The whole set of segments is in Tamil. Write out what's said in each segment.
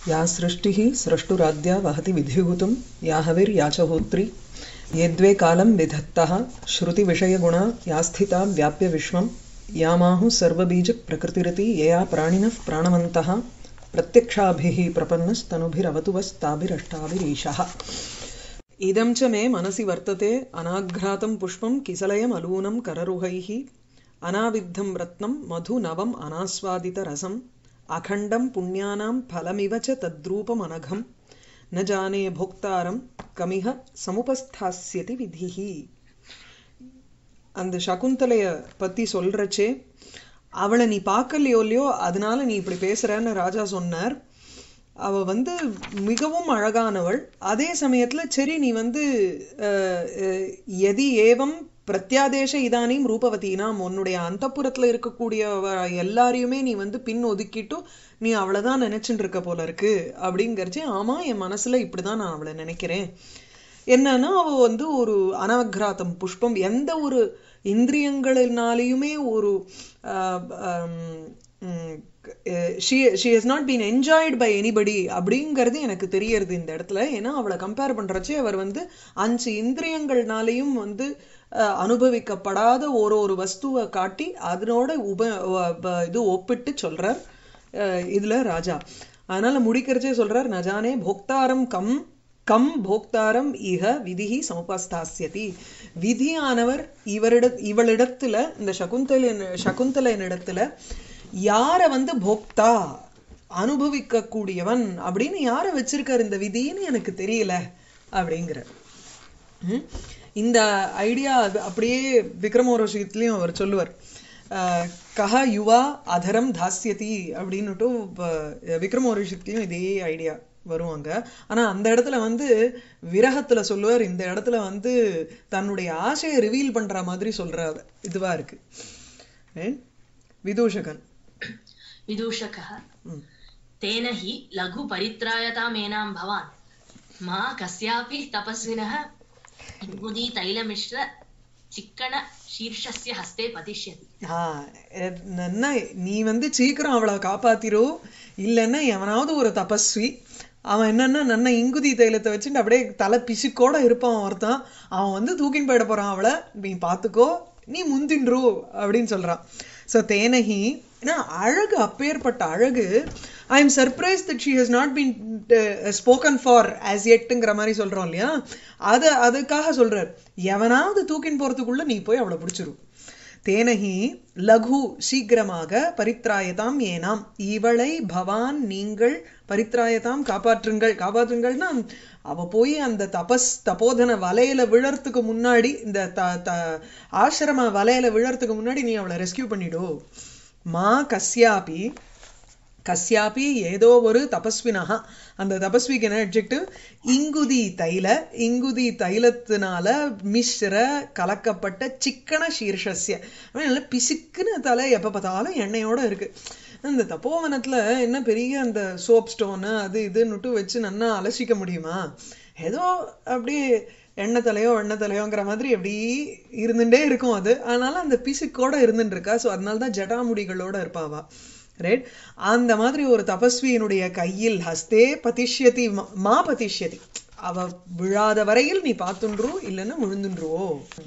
या सृष्टिः स्रष्टुराद्या वहति विधिभूतं या हविर्या च होत्री यद्वे कालं विधत्तः श्रुतिविषयगुणा या स्थिता व्याप्य विश्वं यामाहुः सर्वबीजप्रकृतिरिति यया प्राणिनः प्राणवन्तः प्रत्यक्षाभिः प्रपन्नस्तनुभिरवतु वस्ताभिरष्टाभिरीशः इदं च मे मनसि वर्तते अनाघ्रातं पुष्पं किसलयमलूनं कररुहैः अनाविद्धं रत्नं मधु नवम् अनास्वादितरसम् अखण्डं पुण्यानां फलमिव च तद्रूपमनघं न जाने भोक्तारं कमिह சமுபஸ்தாஸ்யதி விதிஹி அந்த சகுந்தலைய பத்தி சொல்றச்சே அவளை நீ பார்க்கலையோ இல்லையோ அதனால நீ இப்படி பேசுறன்னு ராஜா சொன்னார் அவ வந்து மிகவும் அழகானவள் அதே சமயத்துல சரி நீ வந்து அஹ், அஹ், எதி ஏவம் பிரத்யாதேச இதானீம் ரூபவதீனாம் உன்னுடைய அந்தப்புறத்துல இருக்கக்கூடிய எல்லாரையுமே நீ வந்து பின் ஒதுக்கிட்டு நீ அவளைதான் நினைச்சுட்டு இருக்க போல இருக்கு அப்படிங்கறச்சு ஆமா என் மனசுல இப்படிதான் நான் அவளை நினைக்கிறேன் என்னன்னா அவ வந்து ஒரு அனாகிராத்தம் புஷ்பம் எந்த ஒரு இந்திரியங்களினாலையுமே ஒரு she she has not been enjoyed by anybody அப்படிங்கிறது எனக்கு தெரியறது இந்த இடத்துல ஏன்னா அவளை கம்பேர் பண்றச்சே அவர் வந்து அஞ்சு இந்திரியங்கள்னாலையும் வந்து அஹ், அனுபவிக்கப்படாத ஒரு ஒரு வஸ்துவை காட்டி அதனோட உப வ- வ- இது ஒப்பிட்டு சொல்றார் அஹ், இதுல ராஜா அதனால முடிக்கிறச்சே சொல்றார் நஜானே போக்தாரம் கம் கம் போக்தாரம் இஹ விதிஹி சமுபாஸ்தாஸ்யதி விதியானவர் இவரிட இவளிடத்துல இந்த சகுந்தலின் சகுந்தலனிடத்துல யார வந்து போக்தா அனுபவிக்க கூடியவன் அப்படின்னு யார வச்சிருக்காரு இந்த விதின்னு எனக்கு தெரியல அப்படிங்கிற ம். இந்த ஐடியா அப்படியே விக்ரமோரோஷியத்துலயும் அவர் சொல்லுவார் அஹ், கஹ யுவா அதரம் தாஸ்யதி அப்படின்னுட்டு விக்ரமோரோஷியத்துலயும் இதே ஐடியா வருவாங்க ஆனா அந்த இடத்துல வந்து விரகத்துல சொல்லுவார் இந்த இடத்துல வந்து தன்னுடைய ஆசையை ரிவீல் பண்ற மாதிரி சொல்ற இதுவா இருக்கு ஏன்? விதூஷகன் विदूषकः ம். तेन हि लघुपरित्रायतामेनां भवान् मा कस्यापि तपस्विनः इङ्गुदी तैलमिश्र चिक्कण शीर्षस्य हस्ते पतिष्यति ஆ, எ- என்ன நீ வந்து சீக்கிரம் அவளை காப்பாத்திரோ இல்லைன்னா எவனாவது ஒரு தபஸ்வி அவன் என்னன்னா நன்ன இங்குதி தைலத்தை வச்சுட்டு அப்படியே தலை பிசுக்கோட இருப்பான் ஒருத்தன் அவன் வந்து தூக்கின்னு போயிட போறான் அவளை நீ பாத்துக்கோ நீ முந்தின்ரு அப்படின்னு சொல்றான் சோ தேனகி ஏன்னா அழகு அப்பேற்பட்ட அழகு I am surprise that she has not been spoken for as எட்டுங்கிற மாதிரி சொல்றோம் இல்லையா அது அதுக்காக சொல்றார் எவனாவது தூக்கின்னு போறதுக்குள்ள நீ போய் அவளை பிடிச்சிரு தேனகி லகு சீக்கிரமாக பரித்ராயதாம் ஏனாம் இவளை பவான் நீங்கள் பரித்ராயதாம் காப்பாற்றுங்கள் காப்பாற்றுங்கள்னா அவ போய் அந்த தபஸ் தபோதன வலையில விழறதுக்கு முன்னாடி இந்த த த ஆசிரம வலையில விழறதுக்கு முன்னாடி நீ அவளை ரெஸ்கியூ பண்ணிடு மா கஸ்யாபி கஸ்யாபி ஏதோ ஒரு தபஸ்வினஹா அந்த தபஸ்விக்கு என்ன அட்ஜெக்டிவ் இங்குதி தைல இங்குதி தைலத்தினால மிஸ்ர கலக்கப்பட்ட சிக்கன சீர்ஷஸ்ய அவன் நல்ல பிசுக்குன்னு தலை எப்ப பார்த்தாலும் எண்ணெயோட இருக்கு அந்த தப்போவனத்துல என்ன பெரிய அந்த சோப் ஸ்டோனு அது இதுன்னுட்டு வச்சு நன்னா அலசிக்க முடியுமா ஏதோ அப்படியே எண்ணெய் தலையோ எண்ணெய் தலையோங்கிற மாதிரி அப்படி இருந்துட்டே இருக்கும் அது அதனால அந்த பிசுக்கோட இருந்துட்டு இருக்கா ஸோ அதனால தான் ஜடாமுடிகளோட இருப்பாவா ரைட் அந்த மாதிரி ஒரு தபஸ்வியினுடைய கையில் ஹஸ்தே பதிஷ்யதி ம- மா பதிஷ்யதி அவ விழாத வரையில் நீ பார்த்துன்று இல்லைன்னா விழுந்துன்றுவோ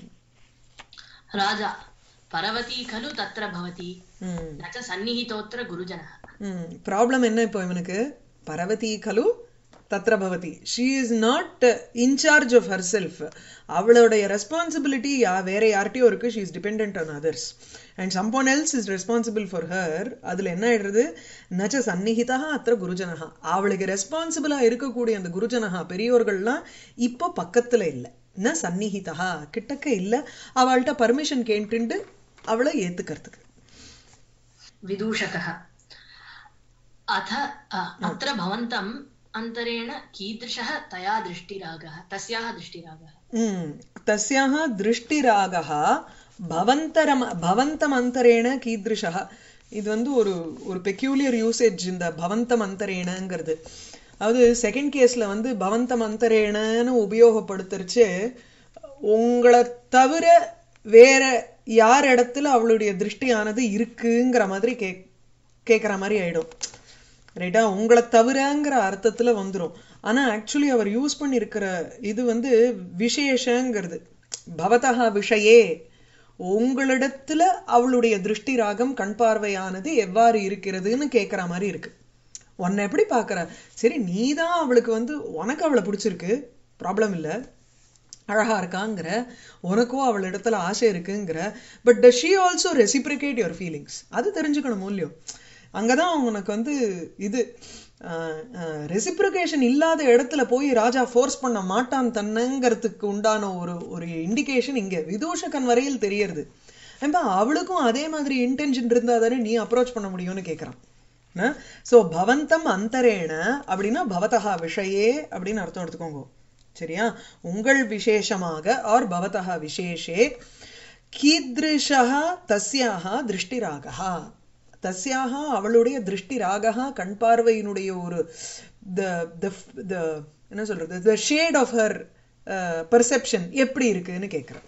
राजा परवती खलु तत्र भवति ம் न च सन्निहितोऽत्र गुरुजनः ம் ப்ராப்ளம் என்ன இப்போ இவனுக்கு பரவதி கலு தத்ர பவதி she is not in charge of herself அவளுடைய ரெஸ்பான்சிபிலிட்டி யா வேற யார்கிட்டயோ இருக்கு she is depend on others and someone else is responsible for her அதுல என்ன ஆயிடுறது நச்ச சந்நிகிதா அத்த குருஜனஹா அவளுக்கு ரெஸ்பான்சிபிளா இருக்கக்கூடிய அந்த குருஜனஹா பெரியோர்கள்லாம் இப்போ பக்கத்துல இல்ல ந சந்நிகிதா கிட்டக்க இல்ல அவள்கிட்ட பர்மிஷன் கேட்டுண்டு அவளை ஏத்துக்கிறதுக்கு विदूषकः अथ अ, अत्र भवन्तम् अन्तरेण कीदृशः तया दृष्टिरागः तस्याः दृष्टिरागः ம் தஸ்யாः திருஷ்டிராகः பவந்தரம் பவந்தமந்தரேண கீதృశः இது வந்து ஒரு ஒரு பெக்யூலியர் யூசேஜ் இந்த பவந்தமந்தரேணங்கிறது அதாவது செகண்ட் கேஸ்ல வந்து பவந்தமந்தரேணன்னு உபயோகப்படுத்துறச்சு உங்களை தவிர வேற யார் இடத்துல அவளுடைய திருஷ்டியானது இருக்குங்கிற மாதிரி கே கேட்குற மாதிரி ஆயிடும் ரைட்டா உங்களை தவிரங்கிற அர்த்தத்துல வந்துரும் ஆனா ஆக்சுவலி அவர் யூஸ் பண்ணியிருக்கிற இது வந்து விசேஷங்கிறது பவதா விஷயே உங்களிடத்துல அவளுடைய திருஷ்டி ராகம் கண் பார்வையானது எவ்வாறு இருக்கிறதுன்னு கேட்குற மாதிரி இருக்கு உன்னை எப்படி பார்க்கற சரி நீதான் அவளுக்கு வந்து உனக்கு அவளை பிடிச்சிருக்கு ப்ராப்ளம் இல்லை அழகா இருக்காங்கிற உனக்கோ அவள் இடத்துல ஆசை இருக்குங்கிற பட் ட she also reciprocate your feelings அது தெரிஞ்சுக்கணும் மூலியம் அங்கதான் உனக்கு வந்து இது ரெசிப்ரிகேஷன் இல்லாத இடத்துல போய் ராஜா ஃபோர்ஸ் பண்ண மாட்டான் தன்னங்கிறதுக்கு உண்டான ஒரு ஒரு இண்டிகேஷன் இங்க விதூஷகன் வரையில் தெரியறது ஏன்பா அவளுக்கும் அதே மாதிரி இன்டென்ஷன் இருந்தா தானே நீ அப்ரோச் பண்ண முடியும்னு கேட்கறான் சோ பவந்தம் அந்தரேண அப்படின்னா பவதா விஷயே அப்படின்னு அர்த்தம் எடுத்துக்கோங்க சரியா உங்கள் விசேஷமாக ஆர் பவதா விசேஷே கீத்ருஷா தஸ்யாக திருஷ்டிராகா தஸ்யாக அவளுடைய திருஷ்டி ராகா கண் பார்வையினுடைய ஒரு த என்ன சொல்றது the shade of her perception எப்படி இருக்குன்னு கேட்கிறேன்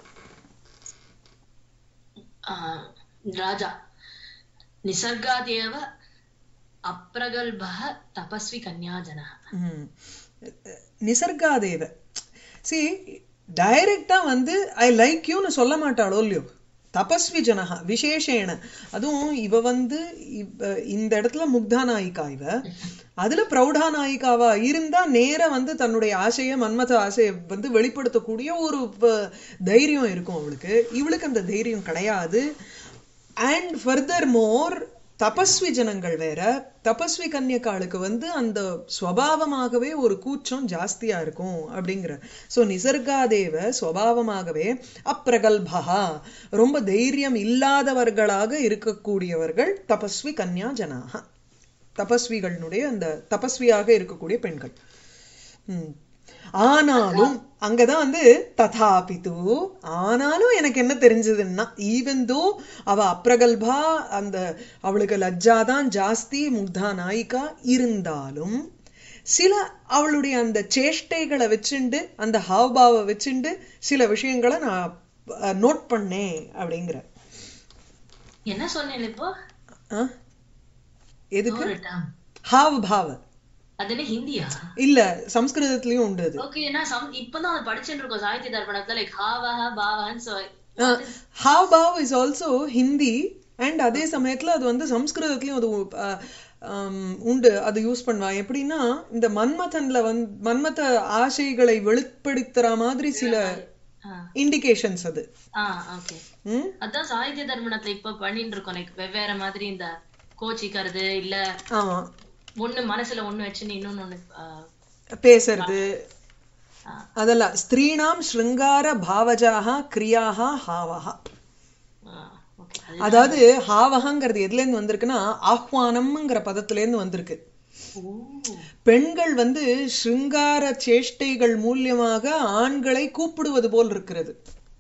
ராஜா நிசர்காதேவ அப்பிரகல்பः தபஸ்வி கன்யாஜனः நிசர்காதேவ சி டைரக்டா வந்து ஐ லைக் யூன்னு சொல்ல மாட்டாளோ இல்லையோ தபஸ்வி ஜனஹா விசேஷேன அதுவும் இவ வந்து இந்த இடத்துல முக்தா நாயிகா இவ அதுல பிரௌடா நாயிகாவா இருந்தா நேர வந்து தன்னுடைய ஆசைய மன்மத ஆசையை வந்து வெளிப்படுத்தக்கூடிய ஒரு தைரியம் இருக்கும் அவளுக்கு இவளுக்கு அந்த தைரியம் கிடையாது அண்ட் ஃபர்தர் மோர் தபஸ்வி ஜனங்கள் வேற தபஸ்வி கன்யக்காளுக்கு வந்து அந்த ஸ்வபாவமாகவே ஒரு கூச்சம் ஜாஸ்தியா இருக்கும் அப்படிங்கிற சோ நிசர்காதேவ ஸ்வபாவமாகவே அப்பிரகல்பா ரொம்ப தைரியம் இல்லாதவர்களாக இருக்கக்கூடியவர்கள் தபஸ்வி கன்யா ஜனாக தபஸ்விகளுடைய அந்த தபஸ்வியாக இருக்கக்கூடிய பெண்கள் உம் ஆனாலும் அங்கதான் வந்து ததாபித்து ஆனாலும் எனக்கு என்ன தெரிஞ்சதுன்னா ஈவன் தோ அவ அப்ரகல்பா அந்த அவளுக்கு லஜ்ஜாதான் ஜாஸ்தி முக்தா நாயிகா இருந்தாலும் சில அவளுடைய அந்த சேஷ்டைகளை வச்சுண்டு அந்த ஹாவ்பாவை வச்சுண்டு சில விஷயங்களை நான் நோட் பண்ணேன் அப்படிங்கிற என்ன சொன்னேன் இப்போ எதுக்கு ஹாவ் பாவ அது என்ன ஹிந்தியா இல்ல சம்ஸ்கிருதத்திலயும் உண்டு அது ஓகே நான் சம் இப்பதான் அது படிச்சுட்டு இருக்கோம் சாகித்ய தர்ப்பணத்துல லைக் ஹாவஹ பாவஹன் so hav bhav is also Hindi and அதே சமயத்துல அது வந்து சம்ஸ்கிருதத்திலயும் அது உண்டு அது யூஸ் பண்ணுவா எப்படின்னா இந்த மன்மதன்ல வந்து மன்மத ஆசைகளை வெளிப்படுத்துற மாதிரி சில இண்டிகேஷன்ஸ் அது ஓகே அதான் சாகித்ய தர்மணத்துல இப்ப பண்ணிட்டு இருக்கோம் லைக் வெவ்வேறு மாதிரி இந்த கோச்சிக்கிறது இல்ல ஆமா ஒண்ணு மனசுல ஒண்ணு வச்சு இன்னொன்னு ஒண்ணு பேசுறது அதெல்லாம் ஸ்திரீணாம் ஸ்ருங்கார பாவஜாக கிரியாக ஹாவஹா அதாவது ஹாவகங்கிறது எதுல இருந்து வந்திருக்குன்னா ஆஹ்வானம்ங்கிற பதத்துல இருந்து வந்திருக்கு பெண்கள் வந்து ஸ்ருங்கார சேஷ்டைகள் மூலியமாக ஆண்களை கூப்பிடுவது போல் இருக்கிறது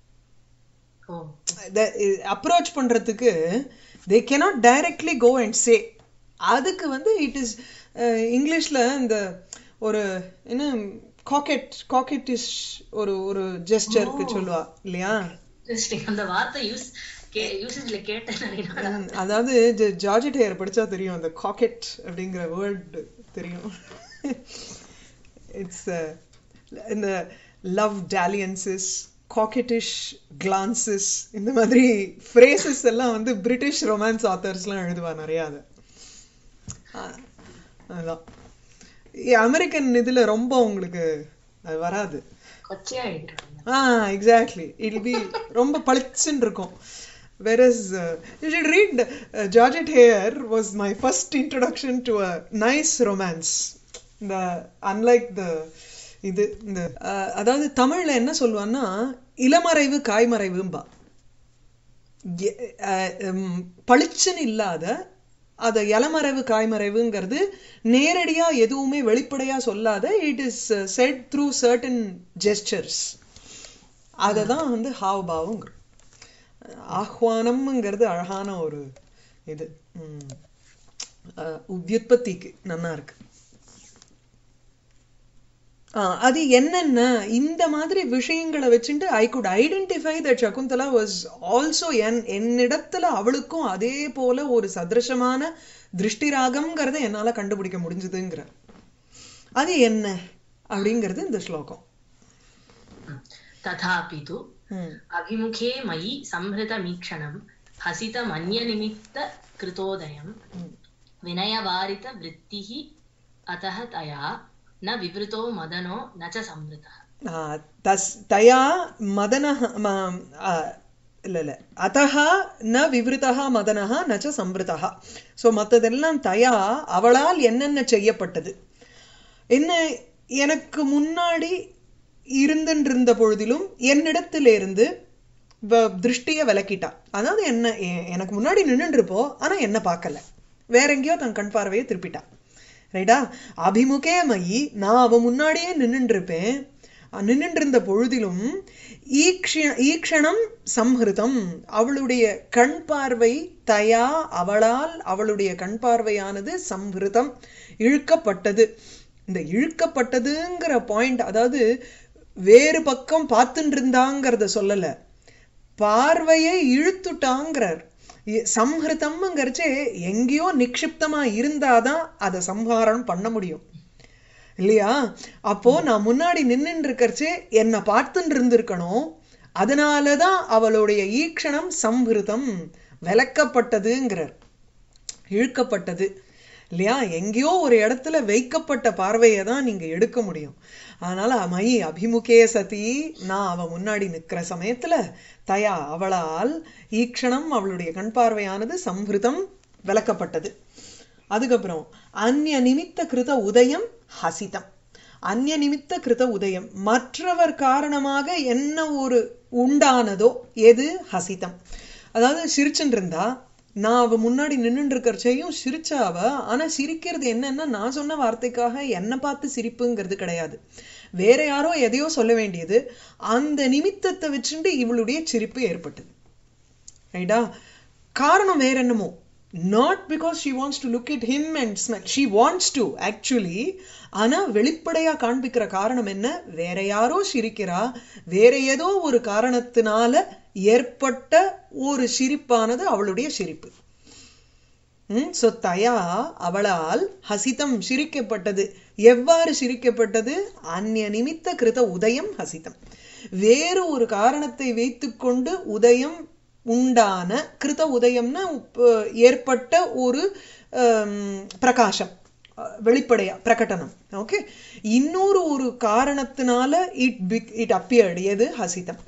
அப்ரோச் பண்றதுக்கு they cannot directly go and say அதுக்கு வந்து இட் இஸ் இங்கிலீஷ்ல இந்த ஒரு என்ன காக்கெட் காக்கெட்டிஷ் ஒரு ஒரு ஜெஸ்டருக்கு சொல்லுவா இல்லையா அந்த வார்த்தை யூஸ் யூசேஜ்ல கேட்டேன் அதாவது ஜார்ஜெட் ஹேயர் படிச்சா தெரியும் அந்த காக்கெட் அப்படிங்கிற வேர்ட் தெரியும் இட்ஸ் இந்த லவ் டாலியன்சஸ் காக்கெட்டிஷ் கிளான்சஸ் இந்த மாதிரி ஃப்ரேசஸ் எல்லாம் வந்து பிரிட்டிஷ் ரொமான்ஸ் ஆத்தர்ஸ்லாம் எழுதுவா நிறைய அதை அதுதான் அமெரிக்கன் இதுல ரொம்ப உங்களுக்கு அது வராது ஆ எக்ஸாக்ட்லி இட் பி ரொம்ப பளிச்சுன்னு இருக்கும் whereas uh, you should read uh, Georgette Hare was my first introduction to a nice romance the unlike the இது இந்த அதாவது தமிழ்ல என்ன சொல்லுவான்னா இளமறைவு காய்மறைவும்பா பளிச்சுன்னு இல்லாத அத இளமறைவு காய்மறைவுங்கிறது நேரடியா எதுவுமே வெளிப்படையா சொல்லாத it is said through certain gestures அததான் வந்து ஹாவ் பாவங்கிறோம் ஆஹ்வானம்ங்கிறது அழகான ஒரு இது உவ்யுற்பத்திக்கு நல்லா இருக்கு ஆ, அது என்னென்ன இந்த மாதிரி விஷயங்களை வச்சுட்டு I could identify that Shakuntala was also என் என்னிடத்துல அவளுக்கும் அதே போல ஒரு சதிருஷமான திருஷ்டிராகம்ங்கிறத என்னால கண்டுபிடிக்க முடிஞ்சதுங்கிற அது என்ன அப்படிங்கிறது இந்த ஸ்லோகம் तथापि तु ம் अभिमुखे मयि संहृतमीक्षणं हसितमन्यनिमित्तकृतोदयं ம். विनयवारितवृत्तिः अतः तया न विवृतो मदनो न च संवृतः ஆ, தஸ் தயா மதனः ம- ஆ, இல்ல இல்ல அதஹ ந விவருத்தா மதனஹ நச்ச சம்பிருதா சோ மத்ததெல்லாம் தயா அவளால் என்னென்ன செய்யப்பட்டது என்ன எனக்கு முன்னாடி இருந்துருந்த பொழுதிலும் என்னிடத்திலிருந்து வ- திருஷ்டிய விலக்கிட்டா அதாவது என்ன எ- எனக்கு முன்னாடி நின்னுட்டு இருப்போ ஆனா என்ன பார்க்கல வேற எங்கேயோ தன் கண் பார்வையை திருப்பிட்டா ரைட்டா அபிமுகே மயி நான் அவ முன்னாடியே நின்னுட்டு இருப்பேன் நின்னுட்டு இருந்த பொழுதிலும் ஈக்ஷ- ஈக்ஷணம் சம்ஹிருதம் அவளுடைய கண் பார்வை தயா அவளால் அவளுடைய கண் பார்வையானது சம்ஹிருதம் இழுக்கப்பட்டது இந்த இழுக்கப்பட்டதுங்கிற பாயிண்ட் அதாவது வேறு பக்கம் பார்த்துட்டு இருந்தாங்கிறத சொல்லல பார்வையை இழுத்துட்டாங்கிறார் இ- சம்ஹிருதம்ங்கிறச்சே எங்கேயோ நிக்ஷிப்தமா இருந்தாதான் அதை சம்ஹாரம் பண்ண முடியும் இல்லையா அப்போ நான் முன்னாடி நின்னுட்டு இருக்கறச்சே என்னை பார்த்துட்டு இருந்திருக்கணும் அதனாலதான் அவளுடைய ஈக்ஷணம் சம்ஹிருதம் விலக்கப்பட்டதுங்கிறார் இழுக்கப்பட்டது இல்லையா எங்கேயோ ஒரு இடத்துல வைக்கப்பட்ட பார்வையை தான் நீங்க எடுக்க முடியும் அதனால மயி அபிமுகே சதி நான் அவ முன்னாடி நிக்கிற சமயத்துல தயா அவளால் ஈக்ஷணம் அவளுடைய கண் பார்வையானது சம்ஹிருதம் விளக்கப்பட்டது அதுக்கப்புறம் அந்நிய நிமித்த கிருத உதயம் ஹசிதம் அந்நிய நிமித்த கிருத உதயம் மற்றவர் காரணமாக என்ன ஒரு உண்டானதோ எது ஹசிதம் அதாவது சிரிச்சுட்டு இருந்தா நான் அவ முன்னாடி நின்னுட்டு இருக்கிறச்சையும் சிரிச்சா அவ ஆனா சிரிக்கிறது என்னன்னா நான் சொன்ன வார்த்தைக்காக என்னை பார்த்து சிரிப்புங்கிறது கிடையாது வேற யாரோ எதையோ சொல்ல வேண்டியது அந்த நிமித்தத்தை வச்சுட்டு இவளுடைய சிரிப்பு ஏற்பட்டது ரைட்டா காரணம் வேற என்னமோ not because she wants to look it him and smell she wants to actually ஆனா வெளிப்படையா காண்பிக்கிற காரணம் என்ன வேற யாரோ சிரிக்கிறா வேற ஏதோ ஒரு காரணத்தினால ஏற்பட்ட ஒரு சிரிப்பானது அவளுடைய சிரிப்பு ம் சோ தயா அவளால் ஹசிதம் சிரிக்கப்பட்டது எவ்வாறு சிரிக்கப்பட்டது அந்நிய நிமித்த கிருத உதயம் ஹசிதம் வேறு ஒரு காரணத்தை வைத்துக்கொண்டு உதயம் உண்டான கிருத உதயம்னா உப்- ஏற்பட்ட ஒரு ஹம், பிரகாசம் அஹ், வெளிப்படையா பிரகடனம் ஓகே இன்னொரு ஒரு காரணத்தினால இட் பிக் இட் அப்பியர்டு எது ஹசிதம்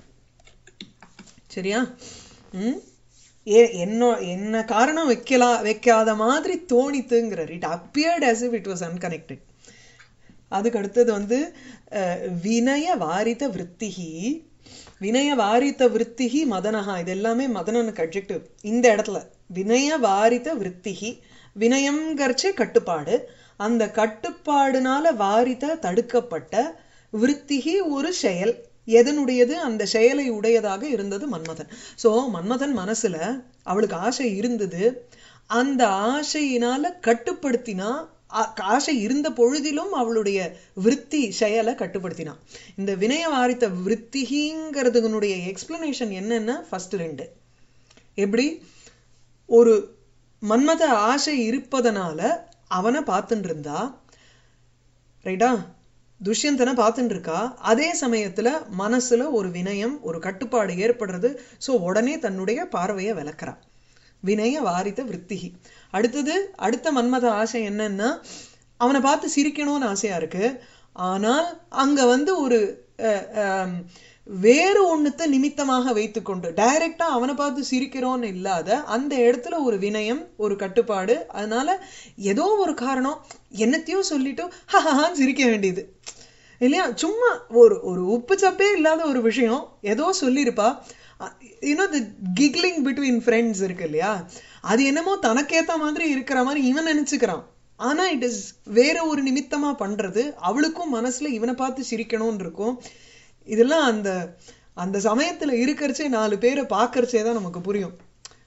சரியா ம் ஏ என்ன என்ன காரணம் வைக்கலாம் வைக்காத மாதிரி தோணித்துங்கிறார் it appeared as if it was unconnected அதுக்கு அடுத்தது வந்து அஹ், வினய வாரித விற்த்திகி வினய வாரித விற்த்திகி மதனஹா இது எல்லாமே மதனனுக்கு அட்ஜெக்டிவ் இந்த இடத்துல வினய வாரித விற்த்திகி வினயம்ங்கிறச்சே கட்டுப்பாடு அந்த கட்டுப்பாடுனால வாரித தடுக்கப்பட்ட விற்த்திகி ஒரு செயல் எதனுடையது அந்த செயலை உடையதாக இருந்தது மன்மதன் சோ மன்மதன் மனசுல அவளுக்கு ஆசை இருந்தது அந்த ஆசையினால கட்டுப்படுத்தினா ஆ- ஆசை இருந்த பொழுதிலும் அவளுடைய விருத்தி செயலை கட்டுப்படுத்தினா இந்த வினய வாரித்த விருத்திங்கிறதுனுடைய எக்ஸ்பிளனேஷன் என்னன்னா ஃபர்ஸ்ட் ரெண்டு எப்படி ஒரு மன்மத ஆசை இருப்பதனால அவனை பார்த்துட்டு இருந்தா ரைட்டா துஷ்யந்தனை பார்த்துட்டு இருக்கா அதே சமயத்துல மனசுல ஒரு வினயம் ஒரு கட்டுப்பாடு ஏற்படுறது சோ உடனே தன்னுடைய பார்வையை விளக்குறா வினய வாரித விற்த்திகி அடுத்தது அடுத்த மன்மத ஆசை என்னன்னா அவனை பார்த்து சிரிக்கணும்னு ஆசையா இருக்கு ஆனால் அங்க வந்து ஒரு அஹ், ஆம், வேறு ஒண்ணுத்த நிமித்தமாக வைத்துக்கொண்டு டைரக்டா அவனை பார்த்து சிரிக்கிறோன்னு இல்லாத அந்த இடத்துல ஒரு வினயம் ஒரு கட்டுப்பாடு அதனால ஏதோ ஒரு காரணம் என்னத்தையோ சொல்லிட்டு ஹஹான்னு சிரிக்க வேண்டியது இல்லையா சும்மா ஒரு ஒரு உப்பு சப்பே இல்லாத ஒரு விஷயம் ஏதோ சொல்லியிருப்பா you know the giggling between friends இருக்கு இல்லையா அது என்னமோ தனக்கேத்த மாதிரி இருக்கிற மாதிரி இவன் நினைச்சுக்கிறான் ஆனா இட் இஸ் வேற ஒரு நிமித்தமா பண்றது அவளுக்கும் மனசுல இவனை பார்த்து சிரிக்கணும்னு இருக்கும் இதெல்லாம் அந்த அந்த சமயத்துல இருக்கறச்சே நாலு பேரை பார்க்கறச்சே தான் நமக்கு புரியும்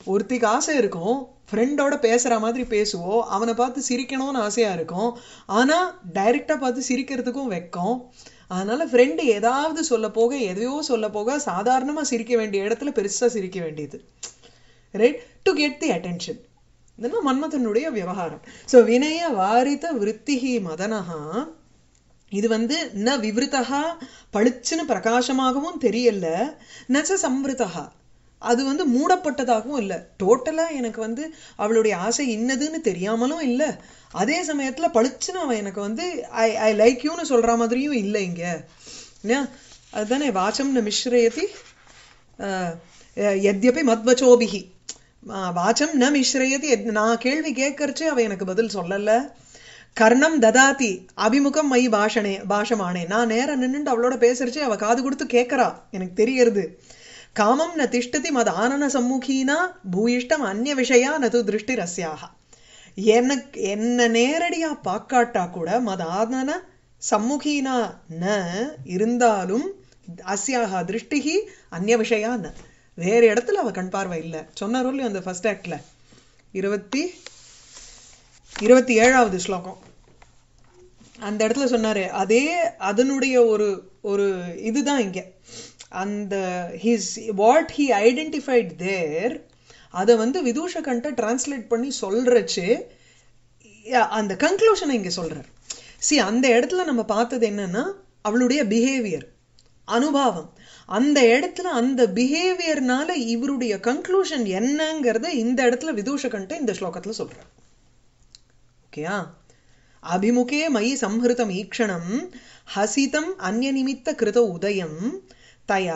ஒருத்திக்கு ஆசை இருக்கும் ஃப்ரெண்டோட பேசுற மாதிரி பேசுவோம் அவனை பார்த்து சிரிக்கணும்னு ஆசையா இருக்கும் ஆனா டைரக்டா பார்த்து சிரிக்கிறதுக்கும் வெக்கம் அதனால ஃப்ரெண்டு ஏதாவது சொல்ல போக எதையோ சொல்ல போக சாதாரணமா சிரிக்க வேண்டிய இடத்துல பெருசா சிரிக்க வேண்டியது right to get the attention இதெல்லாம் மன்மதனுடைய விவகாரம் சோ வினய வாரித விருத்திகி மதனஹா இது வந்து ந விவருத்தகா பளிச்சுன்னு பிரகாசமாகவும் தெரியல நச்ச சம்ருதகா அது வந்து மூடப்பட்டதாகவும் இல்ல டோட்டலா எனக்கு வந்து அவளுடைய ஆசை இன்னதுன்னு தெரியாமலும் இல்ல அதே சமயத்துல பளிச்சுன்னு அவன் எனக்கு வந்து ஐ ஐ லைக் யூன்னு சொல்ற மாதிரியும் இல்ல இங்க என்ன? அதுதானே வாச்சம் ந மிஸ்ரயதி அஹ், யத்யபி மத்வச்சோபிஹி அஹ், வாச்சம் ந மிஸ்ரயதி எத்- நான் கேள்வி கேட்கறச்சே அவ எனக்கு பதில் சொல்லல கர்ணம் ததாதி அபிமுகம் மை பாஷணே பாஷமானே நான் நேரா நின்னுட்டு அவளோட பேசுறச்சே அவ காது கொடுத்து கேட்கறா எனக்கு தெரியறது காமம் ந திஷ்டதி மத ஆனன சம்முகீனா பூயிஷ்டம் அந்நிய விஷயா நது திருஷ்டி ரஸ்யாக எனக்கு என்ன நேரடியா பார்க்காட்டா கூட மத ஆனன சம்முகீனா ந இருந்தாலும் அஸ்யாக திருஷ்டிகி அந்நிய விஷயா ந வேற இடத்துல அவ கண் பார்வை இல்ல சொன்னாரோல்லையும் அந்த ஃபர்ஸ்ட் ஆக்ட்ல இருபத்தி இருபத்தி ஏழாவது ஸ்லோகம் அந்த இடத்துல சொன்னாரு அதே அதனுடைய ஒரு ஒரு இதுதான் இங்க அந்த his what he identified there அதை வந்து விதூஷகன்ட்ட டிரான்ஸ்லேட் பண்ணி சொல்றச்சு யா, அந்த கன்க்ளூஷனை இங்க சொல்றார் சி அந்த இடத்துல நம்ம பார்த்தது என்னன்னா அவளுடைய பிஹேவியர் அனுபவம் அந்த இடத்துல அந்த பிஹேவியர்னால இவருடைய கன்க்ளூஷன் என்னங்கறத இந்த இடத்துல விதூஷகன்ட்ட இந்த ஸ்லோகத்துல சொல்றார் ஓகேயா அபிமுகே மயி சம்ஹிருதம் ஈக்ஷணம் ஹசிதம் அந்நியநிமித்த கிருத உதயம் தயா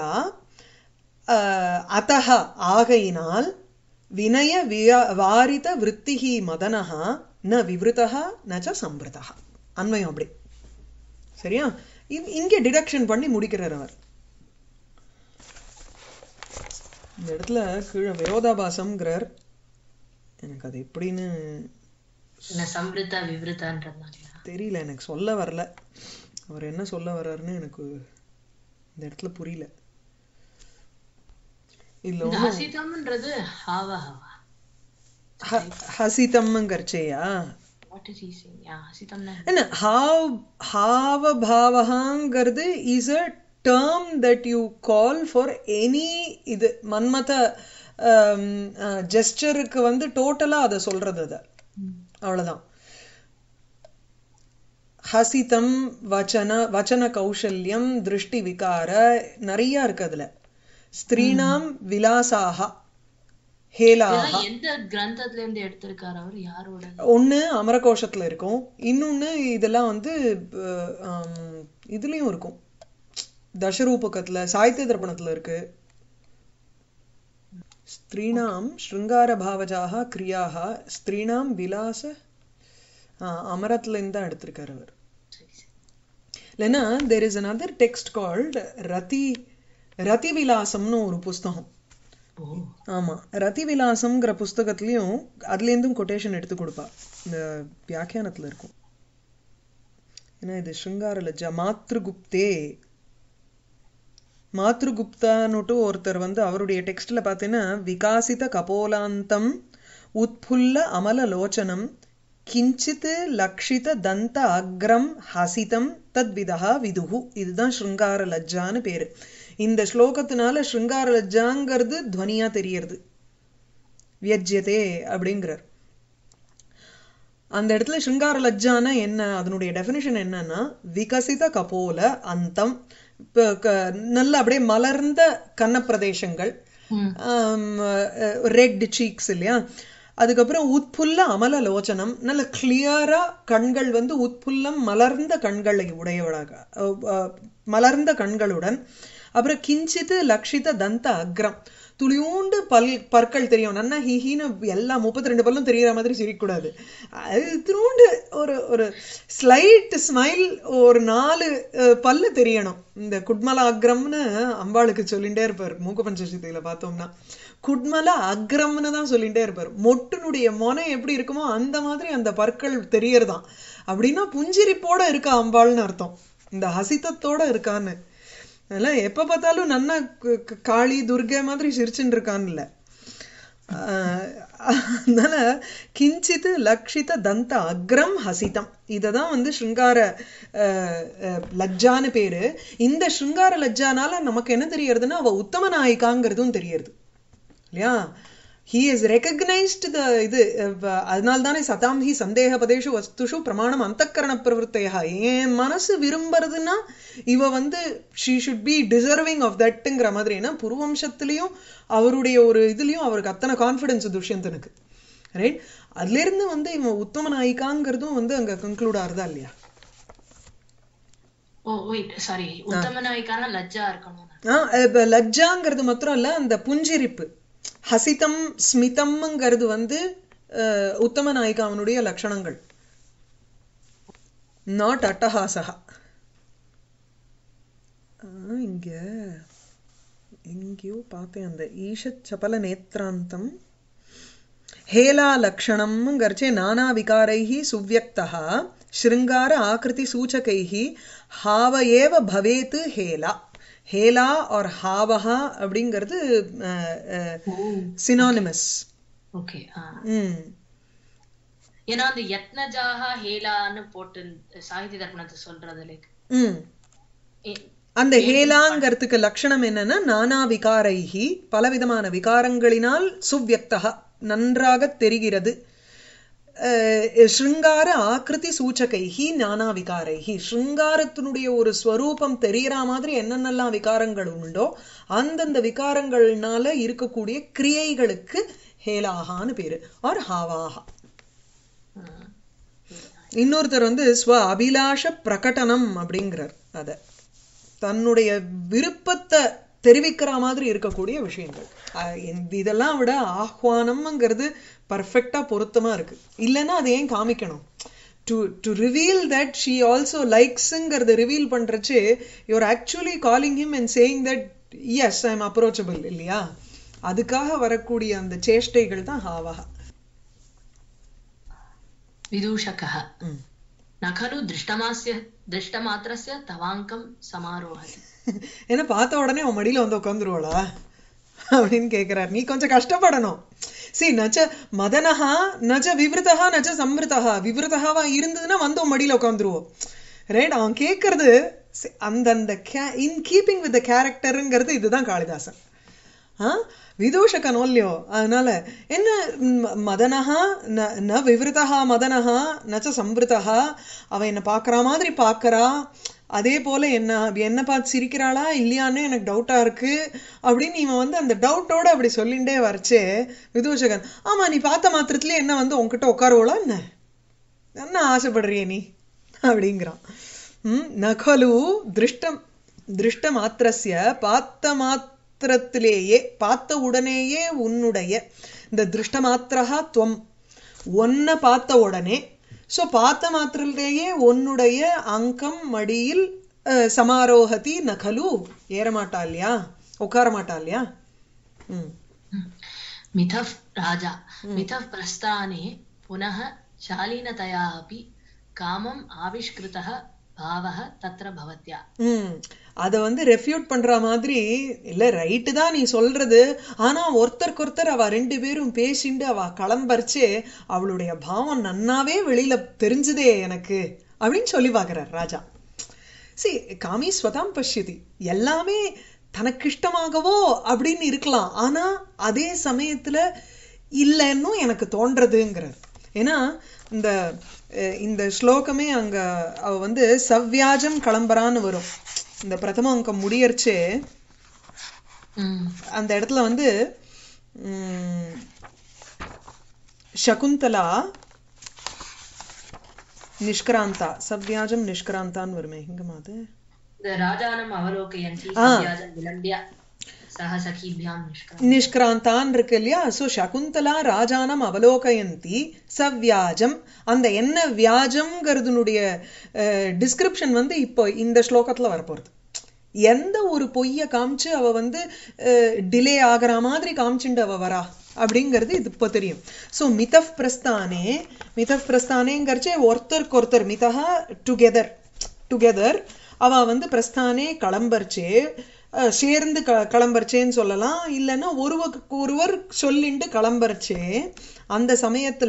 அஹ், அத்தஹ ஆகையினால் வினய வியா- வாரித விருத்திகி மதனஹ ந விவருத்தஹ நச்ச சம்பிருதஹ அன்வயம் அப்படி சரியா இ- இங்க டிடக்ஷன் பண்ணி முடிக்கிறார் அவர் இந்த இடத்துல கீழே விரோதாபாசம்ங்கிறார் எனக்கு அது எப்படின்னு என்ன சம்ருத்தா விவருத்தான்றதுனாலயா தெரியல எனக்கு சொல்ல வரல அவர் என்ன சொல்ல வர்றாருன்னு எனக்கு இந்த இடத்துல புரியல இல்ல இந்த ஒண்ணும் ஹசிதம்ன்றது ஹாவா ஹாவா ஹ- ஹசிதம்ங்கிறச்சேயா வாட் இஸ் ஹி சேயிங் யா ஹசிதம்னா என்ன ஹாவ் ஹாவபாவகாங்கிறது is a term that you call for any இது மன்மத ஜெஸ்டருக்கு வந்து டோட்டலா அதை சொல்றது அதை அவ்வளவுதான் ஹசிதம் வச்சன வச்சன கௌசல்யம் திருஷ்டி விகார நிறைய இருக்கு அதுல ஸ்திரீனாம் விலாசாக ஹேலாக இதெல்லாம் எந்த கிரந்தத்துல இருந்து எடுத்திருக்காரு அவர் யாரோட ஒண்ணு அமரகோஷத்துல இருக்கும் இன்னொன்னு இதெல்லாம் வந்து அஹ், ஆம், இதுலயும் இருக்கும் தசரூபகத்துல சாகித்ய தர்ப்பணத்துல இருக்கு ஸ்திரீணாம் ஸ்ருங்கார பாவஜாக கிரியாக ஸ்திரீணாம் விலாச ஆஹ், அமரத்துல இருந்து தான் எடுத்திருக்காரு அவர் இல்லைன்னா there is another text called Rati Rati விலாசம்னு ஒரு புஸ்தகம் ஓ ஆமா ரதி விலாசம்ங்கிற புஸ்தகத்திலயும் அதுல இருந்தும் கொட்டேஷன் எடுத்து கொடுப்பா இந்த வியாக்கியானத்துல இருக்கும் ஏன்னா இது ஸ்ருங்கார லஜ்ஜா மாத்ருகுப்தே மாத்ருகுப்தான்னுட்டு ஒருத்தர் வந்து அவருடைய டெக்ஸ்ட்ல பார்த்தீங்கன்னா விகாசித கபோலாந்தம் உத்புல்ல அமல லோச்சனம் கிஞ்சித் லக்ஷித தந்த அக்ரம் ஹசிதம் தத்விதா விதுகு இதுதான் ஸ்ருங்கார லஜ்ஜான்னு பேரு இந்த ஸ்லோகத்தினால ஸ்ருங்கார லஜ்ஜாங்கிறது துவனியா தெரியறது வியஜ்யதே அப்படிங்கிறார் அந்த இடத்துல ஸ்ருங்கார லஜ்ஜானா என்ன அதனுடைய டெஃபினிஷன் என்னன்னா விகசித கபோல அந்தம் இப்ப க- நல்ல அப்படியே மலர்ந்த கன்னப்பிரதேசங்கள் ம் ரெட் சீக்ஸ் இல்லையா அதுக்கப்புறம் உட்புல்ல அமல லோச்சனம் நல்ல கிளியரா கண்கள் வந்து உட்புல்லம் மலர்ந்த கண்களை உடையவளாக அஹ், அஹ், மலர்ந்த கண்களுடன் அப்புறம் கிஞ்சித்து லக்ஷித தந்த அக்ரம் துளியூண்டு பல் பற்கள் தெரியும் நன்னா ஹிஹின்னு எல்லா முப்பத்தி ரெண்டு பல்லும் தெரியற மாதிரி சிரிக்கக்கூடாது அது திருண்டு ஒரு ஒரு ஸ்லைட் ஸ்மைல் ஒரு நாலு அஹ், பல்லு தெரியணும் இந்த குட்மல அக்ரம்னு அம்பாளுக்கு சொல்லிட்டே இருப்பார் மூக்க பஞ்சசக்தியில பார்த்தோம்னா குட்மல அக்ரம்னு தான் சொல்லிட்டே இருப்பார் மொட்டுனுடைய மொனை எப்படி இருக்குமோ அந்த மாதிரி அந்த பற்கள் தெரியறதாம் அப்படின்னா புஞ்சிரிப்போட இருக்கா அம்பாள்னு அர்த்தம் இந்த ஹசிதத்தோட இருக்கான்னு அதெல்லாம் எப்ப பார்த்தாலும் நன்னா கு- கு- காளி துர்கை மாதிரி சிரிச்சுட்டு இருக்கான்னு இல்ல ஆஹ் அதனால கிஞ்சித் லக்ஷித தந்த அக்ரம் ஹசிதம் இததான் வந்து ஸ்ருங்கார ஆஹ், ஆஹ், லஜ்ஜான்னு பேரு இந்த ஸ்ருங்கார லஜ்ஜானால நமக்கு என்ன தெரியறதுன்னா அவ உத்தம நாயிகாங்கிறதும் தெரியறது இல்லையா ஹி இஸ் ரெக்கக்னைஸ்டு த இது அஹ், அதனால தானே சதாம் ஹி சந்தேக பதேஷு வஸ்துஷு பிரமாணம் அந்தக்கரண பிரவருத்தையா என் மனசு விரும்புறதுன்னா இவ வந்து she should be deserving of தட்டுங்கிற மாதிரி ஏன்னா புருவம்சத்துலயும் அவருடைய ஒரு இதுலயும் அவருக்கு அத்தனை கான்ஃபிடன்ஸ் துஷ்யந்தனுக்கு ரைட் அதுல இருந்து வந்து இவன் உத்தம நாயிகாங்கிறதும் வந்து அங்க கன்க்ளூட் ஆகுதா இல்லையா ஓ வெயிட் சாரி உத்தம நாய்க்கான லஜ்ஜா இருக்கணும் ஆஹ் இப்ப லஜ்ஜாங்கிறது மாத்திரம் இல்ல அந்த புஞ்சிரிப்பு ஹசிதம் ஸ்மிதம்ங்கிறது வந்து அஹ், உத்தம நாயிகாவனுடைய லட்சணங்கள் நாட் அட்டஹாசகா ஆஹ், இங்க எங்கேயோ பார்த்தேன் அந்த ஈஷத் சபல நேத்ராந்தம் ஹேலா லக்ஷணம்ங்கிறச்சே நானா விகாரைः சுவ்யக்தः ஸ்ருங்கார ஆக்ருதி சூச்சகைः ஹாவ ஏவ பவேத் ஹேலா ஹேலா ஆர் ஹாவஹா அப்படிங்கிறது சினானிமஸ் ஓகே ம் ஏன்னா அந்த யத்னஜாக ஹேலான்னு போட்டு சாகித்ய தர்ப்பணத்தை சொல்றது லைக் ம் அந்த ஹேலாங்கிறதுக்கு லட்சணம் என்னன்னா நானா விகாரைஹி பலவிதமான விகாரங்களினால் சுவ்யக்தா நன்றாக தெரிகிறது அஹ், ஸ்ருங்கார ஆக்ருதி சூச்சகைஹி நானா விகாரைஹி ஸ்ருங்காரத்தினுடைய ஒரு ஸ்வரூபம் தெரியற மாதிரி என்னென்னலாம் விகாரங்கள் உண்டோ அந்தந்த விகாரங்கள்னால இருக்கக்கூடிய கிரியைகளுக்கு ஹேலாகான்னு பேரு ஆர் ஹாவாஹா இன்னொருத்தர் வந்து ஸ்வ அபிலாஷ பிரகடனம் அப்படிங்கிறார் அத தன்னுடைய விருப்பத்தை தெரிவிக்கிற மாதிரி இருக்கக்கூடிய விஷயங்கள் அஹ் இந்த இதெல்லாம் விட ஆஹ்வானம்ங்கிறது பர்ஃபெக்டா பொருத்தமா இருக்கு இல்லைன்னா அதை ஏன் காமிக்கணும் to to reveal that she also லைக்ஸுங்கிறத ரிவீல் பண்றச்சு you're actually calling him and saying that yes I am approachable இல்லையா அதுக்காக வரக்கூடிய அந்த சேஷ்டைகள் தான் ஹாவா விதூஷகः ம் न खलु दृष्टमास्य दृष्टमात्रस्य तवाङ्कं समारोहति ஏன்னா பார்த்த உடனே அவன் மடியில வந்து உட்காந்துருவாளா அப்படின்னு கேக்குறார் நீ கொஞ்சம் கஷ்டப்படணும் சி நச்ச மதனஹா நச்ச விவருத்தகா நச்ச சம்ருத்தகா விவருத்தகாவா இருந்ததுன்னா வந்து உன் மடியில உட்காந்துருவோம் ரைட் அவன் கேட்கறது சி, அந்தந்த இன் கீப்பிங் வித் கேரக்டருங்கிறது இதுதான் காளிதாசன் ஆ விதூஷகனோ இல்லையோ அதனால என்ன ம், மதனஹா ந ந விவருத்தகா மதனஹா நச்ச சம்பிருத்தகா அவ என்ன பார்க்கற மாதிரி பார்க்கறா அதே போல என்ன என்ன பார்த்து சிரிக்கிறாளா இல்லையான்னு எனக்கு டவுட்டா இருக்கு அப்படின்னு இவன் வந்து அந்த டவுட்டோட அப்படி சொல்லிண்டே வரச்சே விதூஷகன் ஆமா நீ பார்த்த மாத்திரத்துல என்ன வந்து உன்கிட்ட உட்காருவளா என்ன என்ன ஆசைப்படுறிய நீ அப்படிங்கிறான் ம் நகலு திருஷ்டம் திருஷ்ட மாத்திரஸ்ய பார்த்த மாத்திரத்திலேயே பார்த்த உடனேயே உன்னுடைய இந்த திருஷ்ட மாத்திரஹா துவம் ஒன்ன பார்த்த உடனே சோ பார்த்த மாத்திரத்திலேயே உன்னுடைய அங்கம் மடியில் அஹ், சமாரோகதி நகலு ஏறமாட்டா இல்லையா உட்கார மாட்டா இல்லையா ம் मिथः राजा मिथः प्रस्थाने पुनः शालीनतया अपि कामम् आविष्कृतः भावः तत्र भवत्या ம் அத வந்து ரெஃப்யூட் பண்ற மாதிரி இல்ல ரைட்டு தான் நீ சொல்றது ஆனா ஒருத்தருக்கு ஒருத்தர் அவ ரெண்டு பேரும் பேசிண்டு அவ கிளம்பரிச்சு அவளுடைய பாவம் நன்னாவே வெளியில தெரிஞ்சுதே எனக்கு அப்படின்னு சொல்லி பார்க்கறார் ராஜா சி காமி ஸ்வதாம் பஷ்யதி எல்லாமே தனக்கு இஷ்டமாகவோ அப்படின்னு இருக்கலாம் ஆனா அதே சமயத்துல இல்லைன்னு எனக்கு தோன்றதுங்கிறார் ஏன்னா இந்த அஹ், இந்த ஸ்லோகமே அங்க அவ வந்து சவ்யாஜம் கிளம்புறான்னு வரும் இந்த பிரதம அங்கம் முடியறச்சே ம் அந்த இடத்துல வந்து ம், சகுந்தலா நிஷ்கிராந்தா சவ்யாஜம் நிஷ்கிராந்தான்னு வருமே எங்கம்மா அது இந்த ராஜானம் அவலோகயந்தி சவ்யாஜம் விலம்பிய சக சகீபியாம் நிஷ்கிரம் நிஷ்கிராந்தான் இருக்கு இல்லையா சோ சகுந்தலா ராஜானம் அவலோகயந்தி சவ்யாஜம் அந்த என்ன வியாஜம்ங்கிறதுனுடைய டிஸ்கிரிப்ஷன் வந்து இப்போ இந்த ஸ்லோகத்துல வரப்போறது எந்த ஒரு பொய்ய காமிச்சு அவ வந்து டிலே ஆகிற மாதிரி காமிச்சுண்டு அவ வரா அப்படிங்கிறது இது இப்போ தெரியும் ஸோ மிதஃப் பிரஸ்தானே மிதஃப் பிரஸ்தானேங்கிறச்சே ஒருத்தருக்கு ஒருத்தர் மிதஹா டுகெதர் டுகெதர் அவ வந்து பிரஸ்தானே கிளம்பர்ச்சே அஹ், சேர்ந்து க கிளம்புறச்சேன்னு சொல்லலாம் இல்லைன்னா ஒருவருக்கு ஒருவர் சொல்லிண்டு கிளம்புறச்சே அந்த சமயத்துல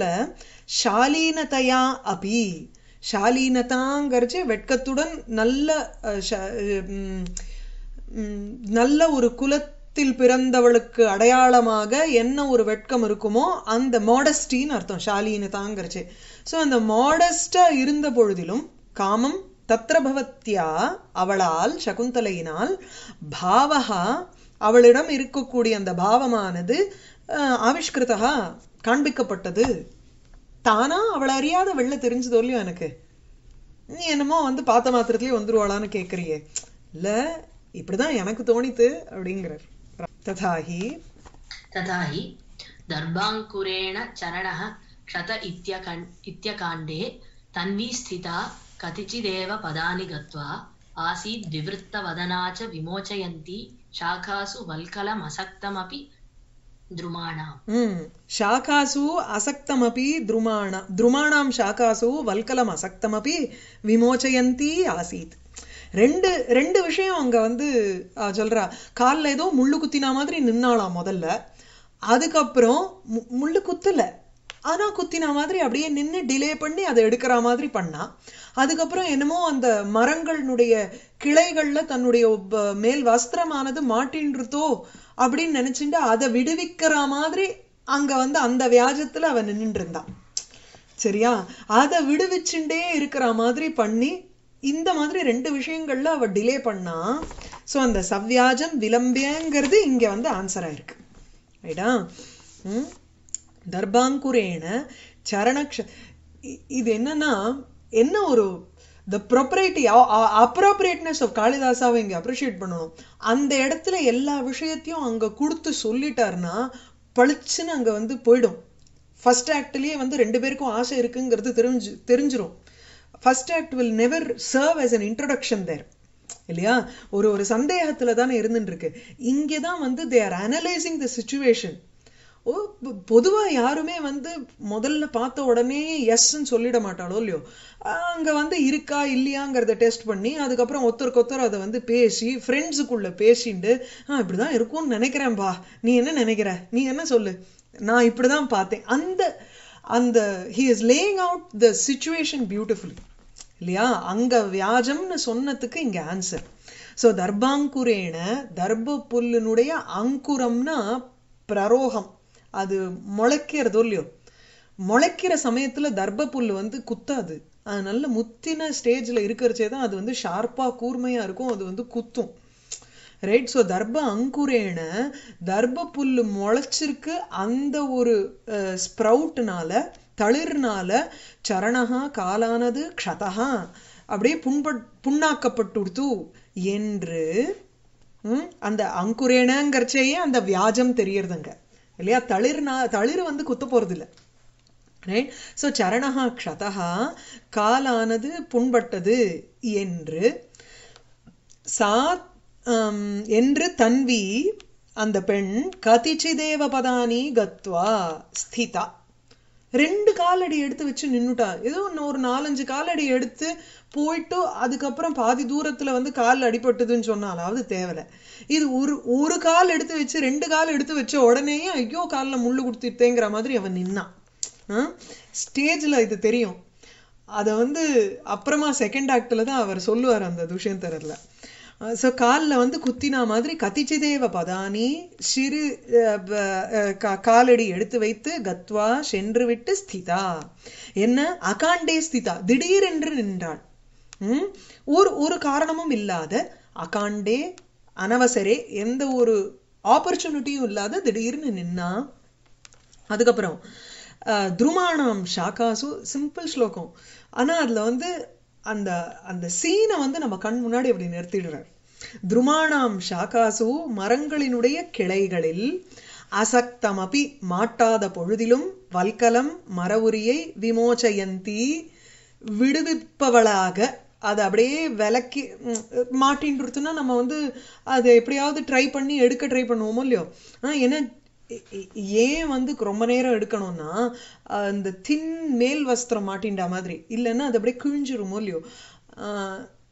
ஷாலீனதையா அபி ஷாலீனதாங்கிறச்சு வெட்கத்துடன் நல்ல அஹ், ஷ- உம், உம், நல்ல ஒரு குலத்தில் பிறந்தவளுக்கு அடையாளமாக என்ன ஒரு வெட்கம் இருக்குமோ அந்த மாடஸ்டின்னு அர்த்தம் ஷாலீனதாங்கிறச்சு ஸோ அந்த மாடஸ்டா இருந்த பொழுதிலும் காமம் தத்ர பவத்யா அவளால் சகுந்தலையினால் பாவகா அவளிடம் இருக்கக்கூடிய அந்த பாவமானது அஹ், ஆவிஷ்கிருதா காண்பிக்கப்பட்டது தானா அவளை அறியாத வெளில தெரிஞ்சதோ இல்லையோ எனக்கு நீ என்னமோ வந்து பார்த்த மாத்திரத்திலேயே வந்துருவாளான்னு கேட்குறியே இல்ல இப்படிதான் எனக்கு தோணித்து அப்படிங்கிறார் ததாஹி तथा हि दर्भाङ्कुरेण चरणः क्षत इत्यकन् इत्यकाण्डे तन्वी स्थिता कतिचिदेव पदानि गत्वा आसीत् विवृत्तवदना च विमोचयन्ती शाखासु वल्कलमसक्तमपि द्रुमाणाम् ம் शाखासु असक्तमपि द्रुमाण द्रुमाणां शाखासु वल्कலம் அசக்தமபி விமோச்சயந்தி ஆசீத் ரெண்டு ரெண்டு விஷயம் அங்க வந்து அஹ், சொல்றா கால்ல ஏதோ முள்ளு குத்தினா மாதிரி நின்னாளாம் முதல்ல அதுக்கப்புறம் மு- முள்ளு குத்தல ஆனா குத்தினா மாதிரி அப்படியே நின்னு டிலே பண்ணி அதை எடுக்கிற மாதிரி பண்ணா அதுக்கப்புறம் என்னமோ அந்த மரங்களுடைய கிளைகள்ல தன்னுடைய ஒப்ப- மேல் வஸ்திரமானது மாட்டின்றதோ அப்படின்னு நினைச்சுட்டு அதை விடுவிக்கிற மாதிரி அங்க வந்து அந்த வியாஜத்துல அவ நின்னுட்டு இருந்தான் சரியா அதை விடுவிச்சுட்டே இருக்கிற மாதிரி பண்ணி இந்த மாதிரி ரெண்டு விஷயங்கள்ல அவ டிலே பண்ணா சோ அந்த சவ்யாஜம் விளம்பியங்கிறது இங்க வந்து ஆன்சரா இருக்கு ரைட்டா ம் தர்பாங்குரேன சரணக்ஷ இ- இது என்னன்னா என்ன ஒரு த ப்ரொப்பரேட்டி அப்ரோப்ரியேட்னஸ் ஆஃப் காளிதாசாவை இங்க அப்ரிஷியேட் பண்ணணும் அந்த இடத்துல எல்லா விஷயத்தையும் அங்க கொடுத்து சொல்லிட்டாருன்னா பளிச்சுன்னு அங்க வந்து போயிடும் ஃபர்ஸ்ட் ஆக்ட்லயே வந்து ரெண்டு பேருக்கும் ஆசை இருக்குங்கிறது தெரிஞ்சு தெரிஞ்சிரும் first act will never serve as an introduction there இல்லையா ஒரு ஒரு சந்தேகத்துல தானே இருந்துட்டு இருக்கு இங்கே தான் வந்து they are analysing the situation ஓ பொ- பொதுவா யாருமே வந்து முதல்ல பார்த்த உடனே எஸ்ன்னு சொல்லிட மாட்டாளோ இல்லையோ ஆஹ் அங்க வந்து இருக்கா இல்லையாங்கிறத டெஸ்ட் பண்ணி அதுக்கப்புறம் ஒருத்தருக்கு ஒருத்தர் அதை வந்து பேசி ஃப்ரெண்ட்ஸுக்குள்ள பேசிண்டு ஆ இப்படிதான் இருக்கும்னு நினைக்கிறேன்பா நீ என்ன நினைக்கிற நீ என்ன சொல்லு நான் இப்படிதான் பார்த்தேன் அந்த அந்த he is laying out the situation beautifully இல்லையா அங்க வியாஜம்னு சொன்னதுக்கு இங்க ஆன்சர் சோ தர்பாங்குரேன தர்ப புல்லினுடைய அங்குரம்னா பிரரோகம் அது முளைக்கிறதோ இல்லையோ முளைக்கிற சமயத்துல தர்ப புல் வந்து குத்தாது அது நல்ல முத்தின ஸ்டேஜ்ல இருக்கிறச்சே தான் அது வந்து ஷார்ப்பா கூர்மையா இருக்கும் அது வந்து குத்தும் ரைட் ஸோ தர்ப அங்குரேன தர்ப புல்லு முளைச்சிருக்கு அந்த ஒரு ஸ்ப்ரவுட்னால தளிர்னால சரணஹா காலானது க்ஷதஹா அப்படியே புண்பட் புண்ணாக்கப்பட்டுடுத்து என்று ம், அந்த அங்குரேனங்கிறச்சேயே அந்த வியாஜம் தெரியறதுங்க இல்லையா தளிர்னா தளிர் வந்து குத்த போறது இல்ல ரைட் ஸோ சரணஹா க்ஷதஹா காலானது புண்பட்டது என்று சா ஆம், என்று தன்வி அந்த பெண் கதிச்சிதேவ பதானி கத்வா ஸ்திதா ரெண்டு காலடி எடுத்து வச்சு நின்னுட்டா ஏதோ ஒன்று ஒரு நாலஞ்சு காலடி எடுத்து போயிட்டு அதுக்கப்புறம் பாதி தூரத்துல வந்து கால் அடிபட்டுதுன்னு சொன்னாலாவது தேவலை இது ஒரு ஒரு கால் எடுத்து வச்சு ரெண்டு கால் எடுத்து வச்ச உடனேயே ஐயோ காலில் முள்ளு கொடுத்துட்டேங்கிற மாதிரி அவன் நின்னான் ஸ்டேஜ்ல இது தெரியும் அதை வந்து அப்புறமா செகண்ட் ஆக்ட்ல தான் அவர் சொல்லுவார் அந்த துஷ்யந்தரர்ல ஸோ காலில் வந்து குத்தினா மாதிரி கதிச்சிதேவ பதானி சிறு அஹ், ப- அஹ், கா- காலடி எடுத்து வைத்து கத்வா சென்று விட்டு ஸ்திதா என்ன அகாண்டே ஸ்திதா திடீரென்று நின்றாள் ம்? ஒரு ஒரு காரணமும் இல்லாத அகாண்டே அனவசரே எந்த ஒரு ஆப்பர்ச்சுனிட்டியும் இல்லாத திடீர்னு நின்னா அதுக்கப்புறம் அஹ், துருமாணம் ஷாக்காசு சிம்பிள் ஸ்லோகம் ஆனா அதுல வந்து அந்த அந்த சீனை வந்து நம்ம கண் முன்னாடி அப்படி நிறுத்திடுறார் துருமாணாம் ஷாக்காசு மரங்களினுடைய கிளைகளில் அசக்தமபி மாட்டாத பொழுதிலும் வல்கலம் மரவுரியை விமோச்சயந்தி விடுவிப்பவளாக அது அப்படியே விலக்கி ம், மாட்டின்றுத்துனா நம்ம வந்து அதை எப்படியாவது ட்ரை பண்ணி எடுக்க ட்ரை பண்ணுவோமோ இல்லையோ ஆ என்ன ஏ- ஏ- ஏன் வந்து ரொம்ப நேரம் எடுக்கணும்னா அந்த தின் மேல் வஸ்திரம் மாட்டின்டா மாதிரி இல்லைன்னா அது அப்படியே கிழிஞ்சிருமோ இல்லையோ ஆஹ்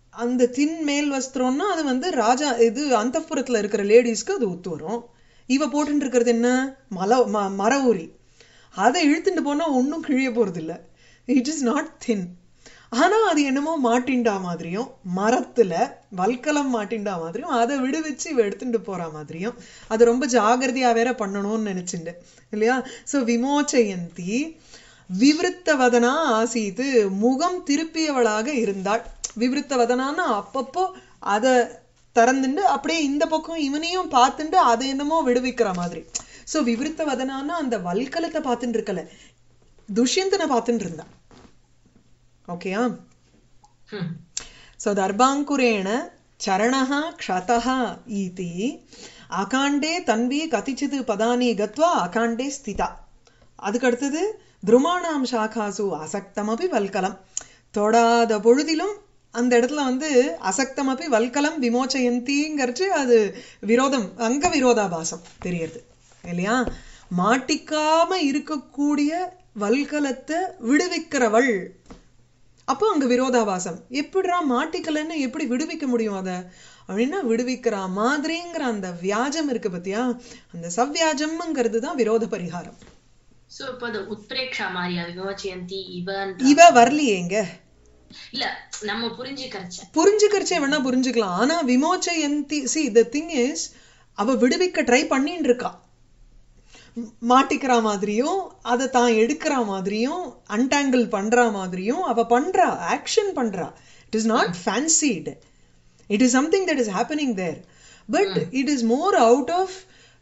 அந்த தின் மேல் வஸ்திரம்னா அது வந்து ராஜா இது அந்தப்புறத்துல இருக்கிற லேடிஸ்க்கு அது ஒத்து வரும் இவ போட்டுட்டு இருக்கிறது என்ன மல ம மர உரி அதை இழுத்துட்டு போனா ஒன்றும் கிழிய போறது இல்ல இட் இஸ் நாட் தின் ஆனா அது என்னமோ மாட்டிண்டா மாதிரியும் மரத்துல வல்கலம் மாட்டிண்டா மாதிரியும் அதை விடுவிச்சு இவ எடுத்துட்டு போற மாதிரியும் அது ரொம்ப ஜாகிரதையா வேற பண்ணணும்னு நினைச்சுண்டு இல்லையா சோ விமோச்சயந்தி விவருத்த வதனா ஆசீது முகம் திருப்பியவளாக இருந்தாள் விவருத்த வதனான்னா அப்பப்போ அதை திறந்துண்டு அப்படியே இந்த பக்கம் இவனையும் பார்த்துண்டு அதை என்னமோ விடுவிக்கிற மாதிரி சோ விவருத்த வதனான்னா அந்த வல்கலத்தை பார்த்துட்டு இருக்கல துஷ்யந்தனை பார்த்துட்டு இருந்தா ஓகேயா ம். सो दर्भाङ्कुरेण चरणः क्षतः इति அகாண்டே தன்வி கதிச்சித் பதானி கத்வா அகாண்டே ஸ்திதா அதுக்கு அடுத்தது துருமாணாம் சாகாசு அசக்தமபி வல்கலம் தொடாத பொழுதிலும் அந்த இடத்துல வந்து அசக்தமபி வல்கலம் விமோச்சயந்திங்கிறச்சு அது விரோதம் அங்க விரோதாபாசம் தெரியறது இல்லையா மாட்டிக்காம இருக்கக்கூடிய வல்கலத்தை விடுவிக்கிறவள் அப்போ அங்க விரோதாபாசம் எப்படிடா மாட்டிக்கலன்னு எப்படி விடுவிக்க முடியும் அத அப்படின்னா விடுவிக்கிற மாதிரிங்கிற அந்த வியாஜம் இருக்கு பத்தியா அந்த சவ்வியாஜம்ங்கிறது தான் விரோத பரிகாரம் சோ இப்ப அது உத்பிரேக்ஷா மாதிரியா விமோச்சயந்தி இவன் இவ வரலையே இங்க இல்ல நம்ம புரிஞ்சுக்கறச்ச புரிஞ்சுக்கிறச்சே வேணா புரிஞ்சுக்கலாம் ஆனா விமோச்சயந்தி சி த திங் இஸ் அவ விடுவிக்க ட்ரை பண்ணிட்டு இருக்கா ம், மாட்டிக்கிற மாதிரியும் அதை தான் எடுக்கிற மாதிரியும் அன்டாங்கிள் பண்ற மாதிரியும் அவ பண்றா ஆக்ஷன் பண்றா it is not fancied it is something that is happening there but it is more out of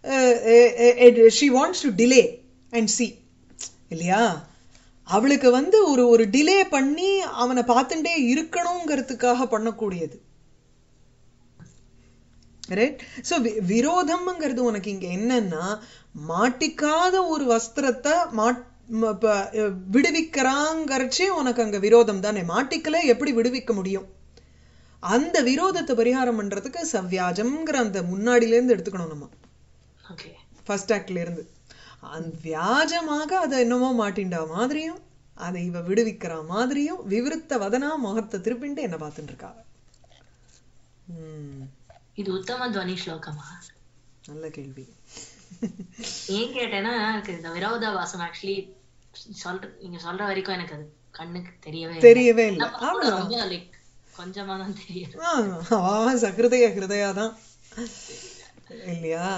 she wants to delay and see இல்லையா அவளுக்கு வந்து ஒரு ஒரு டிலே பண்ணி அவனை பார்த்துட்டே இருக்கணுங்கிறதுக்காக பண்ணக்கூடியது ரைட் ஸோ விரோதம்ங்கிறது உனக்கு இங்க என்னன்னா மாட்டிக்காத ஒரு வஸ்திரத்தை மாட் ம- ப- அஹ் விடுவிக்கிறாங்கறச்சே உனக்கு அங்க விரோதம் தானே மாட்டிக்கல எப்படி விடுவிக்க முடியும் அந்த விரோதத்தை பரிகாரம் பண்றதுக்கு சவ்யாஜம்ங்கிற அந்த முன்னாடில இருந்து எடுத்துக்கணும் நம்ம ஓகே ஃபர்ஸ்ட் ஆக்ட்ல இருந்து அந்த வியாஜமாக அதை என்னமோ மாட்டிண்டா மாதிரியும் அதை இவ விடுவிக்கிற மாதிரியும் விவருத்த வதனா முகத்தை திருப்பிண்டு என்ன பார்த்துட்டு இருக்கா ம், இது உத்தம துவனி ஸ்லோகமா நல்ல கேள்வி ஏன் கேட்டேன்னா எனக்கு இந்த விரோதாபாசம் ஆக்சுவலி சொல்ற நீங்க சொல்ற வரைக்கும் எனக்கு அது கண்ணுக்கு தெரியவே இல்லை. தெரியவே இல்லை நம்ம கூட அவ்வளவுதான் ரொம்ப லைக் கொஞ்சமா தான் தெரியும் ஆ, அவன் சகிருதய ஹிருதயாதான் இல்லையா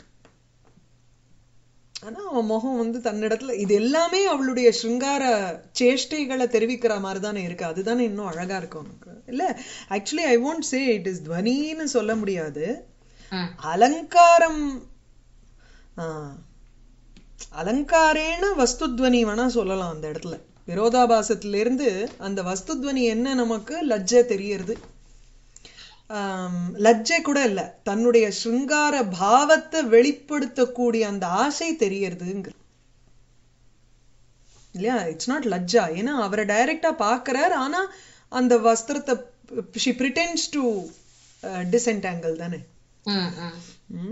ஆனா அவன் முகம் வந்து தன்னிடத்துல இது எல்லாமே அவளுடைய சிருங்கார சேஷ்டைகளை தெரிவிக்கிற மாதிரி தானே இருக்கு அதுதானே இன்னும் அழகா இருக்கு உனக்கு இல்ல actually I won't say it is துவனின்னு சொல்ல முடியாது ம். அலங்காரம் ஆ, அலங்காரேன வஸ்துத்வனி வேணா சொல்லலாம் அந்த இடத்துல விரோதாபாசத்துல இருந்து அந்த வஸ்துத்வனி என்ன நமக்கு லஜ்ஜை தெரியறது ஆம், லஜ்ஜை கூட இல்ல தன்னுடைய சிருங்கார பாவத்தை வெளிப்படுத்தக்கூடிய அந்த ஆசை தெரியறதுங்க இல்லையா இட்ஸ் நாட் லஜ்ஜா ஏன்னா அவரை டைரக்டா பாக்குறார் ஆனா அந்த வஸ்திரத்தை ஷி பிரிட்டென்ஸ் டு டிசென்டாங்கிள் தானே ம், ம். ம்.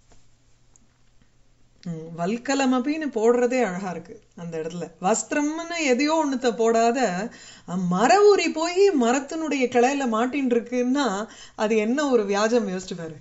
ம், வல்கலம் அப்படின்னு போடுறதே அழகா இருக்கு அந்த இடத்துல வஸ்திரம்னு எதையோ ஒண்ணுத்த போடாத அஹ், மர உரி போய் மரத்தினுடைய கிளையில மாட்டின்னு இருக்குன்னா அது என்ன ஒரு வியாஜம் யோசிச்சு பாரு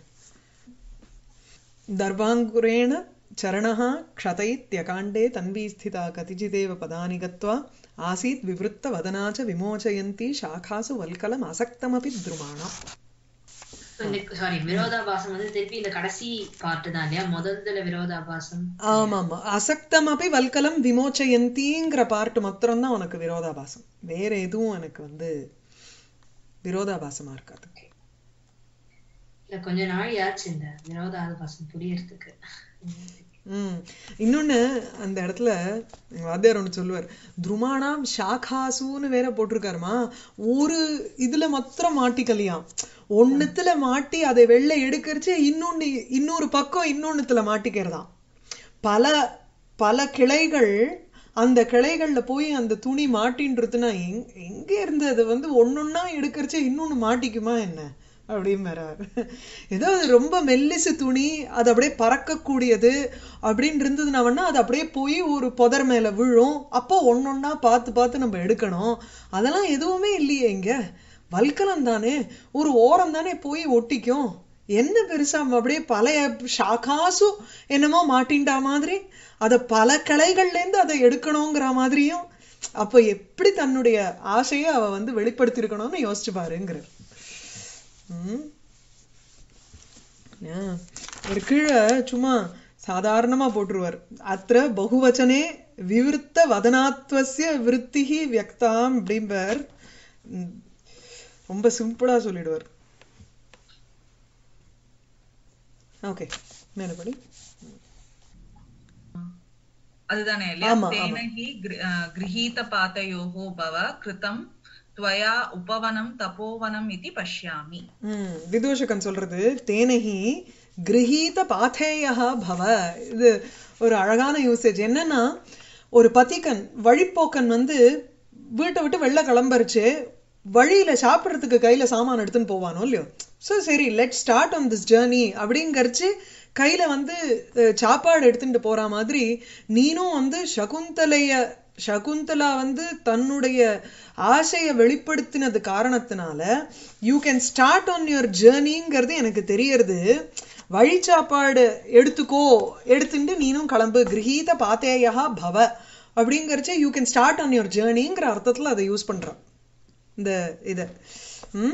தர்வாங்குரேண சரணः क्षतैत्यकाण्डे तन्वी स्थिता कतिचिदेव पदानि गत्वा आसीत् विवृत्तवदना च विमोचयन्ती शाखासु वल्कलम् असक्तमपि द्रुमाणाम् இந்த சாரி விரோதாபாசம் வந்து திருப்பி இந்த கடைசி பார்ட் தான் இல்லையா முதல்ல விரோதாபாசம் ஆமாமா அசக்தமபி வல்கலம் விமோச்சயந்திங்கிற பார்ட் மாத்திரம் தான் உனக்கு விரோதாபாசம் வேற எதுவும் எனக்கு வந்து விரோதாபாசமா இருக்காது இல்ல கொஞ்ச நாள் ஆச்சு இந்த விரோதாபாசம் புரியறதுக்கு ம் இன்னொன்னு அந்த இடத்துல எங்க வாத்தியார் ஒண்ணு சொல்லுவார் துருமானாம் ஷாகாசுன்னு வேற போட்டிருக்காருமா ஒரு இதுல மாத்திரம் மாட்டிக்கலையாம் ஒண்ணுத்துல மாட்டி அதை வெளில எடுக்கறச்சு இன்னொன்னு இன்னொரு பக்கம் இன்னொன்னுத்துல மாட்டிக்கிறதாம் பல பல கிளைகள் அந்த கிளைகள்ல போய் அந்த துணி மாட்டின்றதுன்னா எங் எங்க இருந்து அது வந்து ஒன்னொன்னா எடுக்கறச்சு இன்னொன்னு மாட்டிக்குமா என்ன அப்படிம்பாரு ஏதோ அது ரொம்ப மெல்லிசு துணி அது அப்படியே பறக்கக்கூடியது அப்படின்னு இருந்ததுன்னா வேணா அது அப்படியே போய் ஒரு புதர் மேல விழும் அப்போ ஒன்னொன்னா பார்த்து பார்த்து நம்ம எடுக்கணும் அதெல்லாம் எதுவுமே இல்லையே இங்க வல்கலம் தானே ஒரு ஓரம் தானே போய் ஒட்டிக்கும் என்ன பெருசா அப்படியே பழைய ஷாக்காசு என்னமோ மாட்டின்டா மாதிரி அதை பல கிளைகள்ல இருந்து அதை எடுக்கணுங்கிற மாதிரியும் அப்ப எப்படி தன்னுடைய ஆசையை அவ வந்து வெளிப்படுத்தியிருக்கணும்னு யோசிச்சு பாருங்கிறார் ம் ஏன், ஒரு கீழே சும்மா சாதாரணமா போட்டுருவார் அத்திர பகுவச்சனே விவிருத்த வதனாத்வசிய விருத்திகி வியக்தாம் அப்படிம்பார் ம், ரொம்ப சிம்பிளா சொல்லிடுவார் ஓகே மேலபடி அதுதானே இல்லையா ஆமா, தேன ஹி கிரு- அஹ், கிரஹீத பாத்தயோஹோ பவ கிருதம் त्वया உபவனம் தபோவனம் இதி பஷ்யாமி ம் விதூஷகன் சொல்றது தேனகி கிரகீத பாத்தேயா பவ இது ஒரு அழகான யூசேஜ் என்னன்னா ஒரு பதிக்கன் வழிப்போக்கன் வந்து வீட்டை விட்டு வெளில கிளம்பரிச்சு வழியில சாப்பிட்றதுக்கு கையில சாமான் எடுத்துன்னு போவானோ இல்லையோ ஸோ சரி let start on this journey அப்படிங்கரிச்சு கையில வந்து அஹ், சாப்பாடு எடுத்துட்டு போற மாதிரி நீனும் வந்து சகுந்தலைய சகுந்தலா வந்து தன்னுடைய ஆசையை வெளிப்படுத்தினது காரணத்தினால you can start on your ஜேர்னிங்கிறது எனக்கு தெரியறது வழி சாப்பாடு எடுத்துக்கோ எடுத்துட்டு நீனும் கிளம்பு கிரகீத பாத்தேயா பவ அப்படிங்கறச்சே you can start on your ஜேர்னிங்கிற அர்த்தத்துல அதை யூஸ் பண்றான் இந்த இத ம்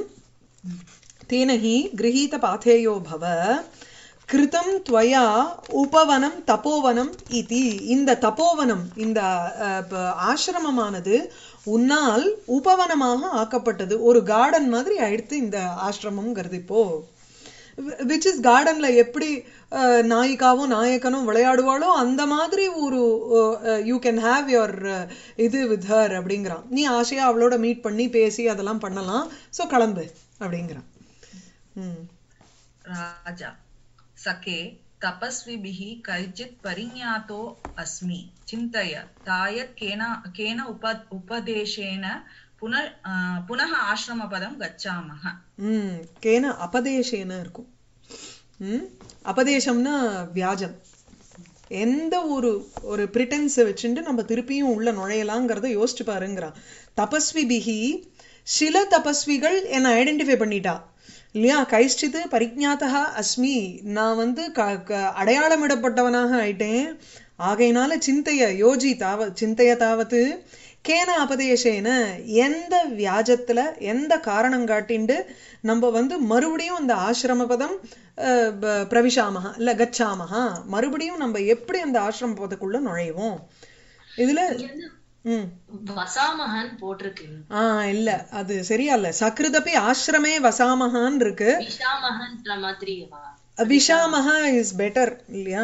தேனஹி கிரகீத பாத்தேயோ பவ கிருதம் துவயா உபவனம் தபோவனம் இதி இந்த தபோவனம் இந்த அஹ், ப- ஆசிரமமானது உன்னால் உபவனமாக ஆக்கப்பட்டது ஒரு கார்டன் மாதிரி ஆயிடுத்து இந்த ஆசிரமம்ங்கிறது இப்போ விச் இஸ் கார்டன்ல எப்படி அஹ், நாயிகாவும் நாயக்கனும் விளையாடுவாளோ அந்த மாதிரி ஒரு யூ கேன் ஹாவ் யுவர் இது வித் ஹர் அப்படிங்கிறான் நீ ஆசையா அவளோட மீட் பண்ணி பேசி அதெல்லாம் பண்ணலாம் ஸோ கிளம்பு அப்படிங்கிறான் ம் ராஜா சகே तपस्विभिः कश्चित् परिज्ञातो अस्मि चिन्तय तायत् केन केन उप उपदेशेन पुनः अ, पुनः आश्रमपदं गच्छामः ம் கேன அபதேசேன இருக்கும் ம் அபதேசம்னா வியாஜம் எந்த ஒரு ஒரு பிரிட்டன்ஸை வச்சுட்டு நம்ம திருப்பியும் உள்ள நுழையலாங்கிறத யோசிச்சு பாருங்கிறான் தபஸ்வி பிகி சில தபஸ்விகள் என்னை ஐடென்டிஃபை பண்ணிட்டா இல்லையா கைஷ்டித்து பரிஜாத்தா அஸ்மி நான் வந்து க க- அடையாளமிடப்பட்டவனாக ஆயிட்டேன் ஆகையினால சிந்தைய யோஜி தாவ சிந்தைய தாவது கேன அபதேசேன எந்த வியாஜத்துல எந்த காரணம் காட்டிண்டு நம்ம வந்து மறுபடியும் அந்த ஆசிரம பதம் அஹ், ப- பிரவிஷாமஹா இல்ல கச்சாமஹா மறுபடியும் நம்ம எப்படி அந்த ஆசிரம பதத்துக்குள்ள நுழைவோம் இதுல இங்க வந்து ம் வசாமகன் போட்டிருக்கு ஆ இல்ல அது சரியா இல்ல சக்ருதப்பி ஆசிரமே வசாமஹான் இருக்கு விஷாமகன்ற மாதிரி வா. விஷாமஹா இஸ் பெட்டர் இல்லையா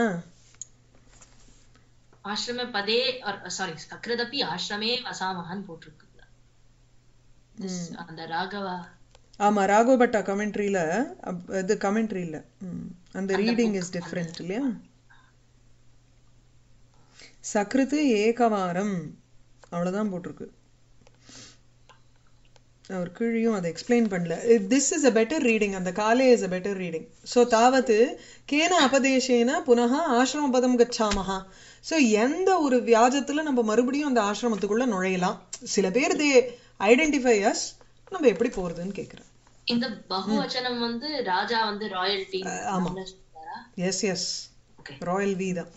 ஆசிரம பதே சாரி சக்ரதப்பி ஆசிரமே வசாமகன் போட்டிருக்கு This, அந்த ராகவா ஆமா ராகவபட்டா கமெண்ட்ரியில இது கமெண்ட்ரி இல்ல ம். அந்த ரீடிங் இஸ் டிஃப்ரெண்ட் இல்லையா சக்ருத்து ஏகவாரம் அவ்வளவுதான் போட்டிருக்கு அவர் கீழியும் அதை எக்ஸ்பிளைன் பண்ணல this is a better reading அந்த காலே is a better reading so தாவத்து கேன அபதேசேன புனः ஆசிரம பதம் கச்சாமஹா ஸோ எந்த ஒரு வியாஜத்துல நம்ம மறுபடியும் அந்த ஆசிரமத்துக்குள்ள நுழையலாம் சில பேர் தே ஐடென்டிஃபை அஸ் நம்ம எப்படி போறதுன்னு கேட்குறேன் இந்த பகுவச்சனம் வந்து ராஜா வந்து ராயல்டி ஆமா. Yes yes okay royal we தான்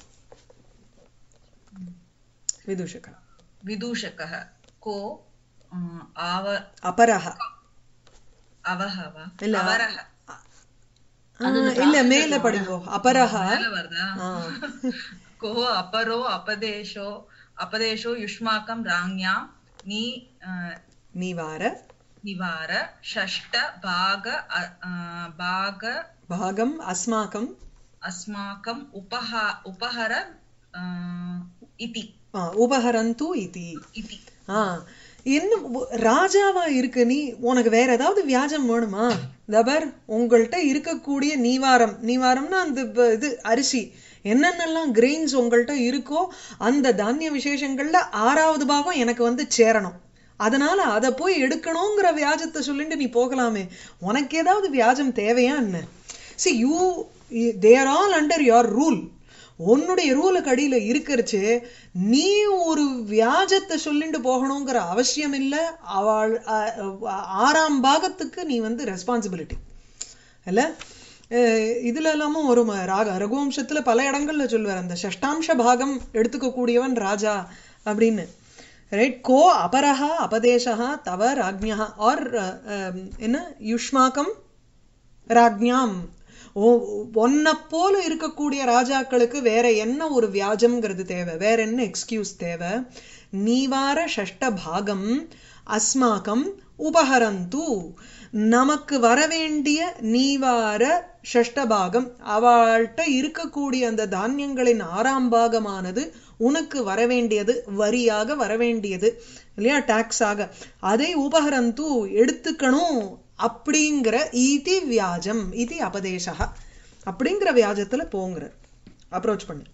விதூஷகா विदूषकः को अ, आव அபரஹ अवह वा இல்ல अवरः ஆ, இல்ல மேல படிங்கோ அபரஹ மேல வருதா ஆ. को अपरो अपदेशो अपदेशो युष्माकं राज्ञा नि अ, நிவார निवार षष्ठ भाग अ- अ, भाग பாகம் அஸ்மாக்கம் अस्माकम् उपह उपहर अ, इति ஆ, உபஹரந்து இதி इति ஆ இன்னும் உ- ராஜாவா இருக்கு நீ உனக்கு வேற ஏதாவது வியாஜம் வேணுமா தபர் உங்கள்கிட்ட இருக்கக்கூடிய நீவாரம் நீவாரம்னா அந்த ப- இது அரிசி என்னென்னலாம் கிரெயின்ஸ் உங்கள்கிட்ட இருக்கோ அந்த தானிய விசேஷங்கள்ல ஆறாவது பாகம் எனக்கு வந்து சேரணும் அதனால அதை போய் எடுக்கணுங்கிற வியாஜத்தை சொல்லிட்டு நீ போகலாமே உனக்கு ஏதாவது வியாஜம் தேவையா என்ன see you there all under your rule உன்னுடைய ரூலுக்கு அடியில இருக்கிறச்சு நீ ஒரு வியாஜத்தை சொல்லிட்டு போகணுங்கிற அவசியம் இல்ல அவள் அ- அ- ஆறாம் பாகத்துக்கு நீ வந்து ரெஸ்பான்சிபிலிட்டி இல்ல அஹ் இதுல எல்லாமும் ஒரு ம- ராக ரகுவம்சத்துல பல இடங்கள்ல சொல்லுவார் அந்த ஷஷ்டாம்ச பாகம் எடுத்துக்க கூடியவன் ராஜா அப்படின்னு ரைட் கோ அபரஹா அபதேசா தவ ராஜ்ஞா ஆர் என்ன யுஷ்மாக்கம் ராஜ்ஞாம் ஓ ஒன்ன போல இருக்கக்கூடிய ராஜாக்களுக்கு வேற என்ன ஒரு வியாஜம்ங்கிறது தேவை வேற என்ன எக்ஸ்கியூஸ் தேவை நீவார ஷஷ்ட பாகம் அஸ்மாக்கம் உபஹரந்து நமக்கு வரவேண்டிய நீவார ஷஷ்டபாகம் அவள்கிட்ட இருக்கக்கூடிய அந்த தானியங்களின் ஆறாம் பாகமானது உனக்கு வரவேண்டியது வரியாக வரவேண்டியது இல்லையா டாக்ஸ் ஆக அதை உபஹரந்து எடுத்துக்கணும் அப்படிங்கிற ஈதி வியாஜம் இது அபதேசா அப்படிங்கிற வியாஜத்துல போங்கிற அப்ரோச் பண்ணு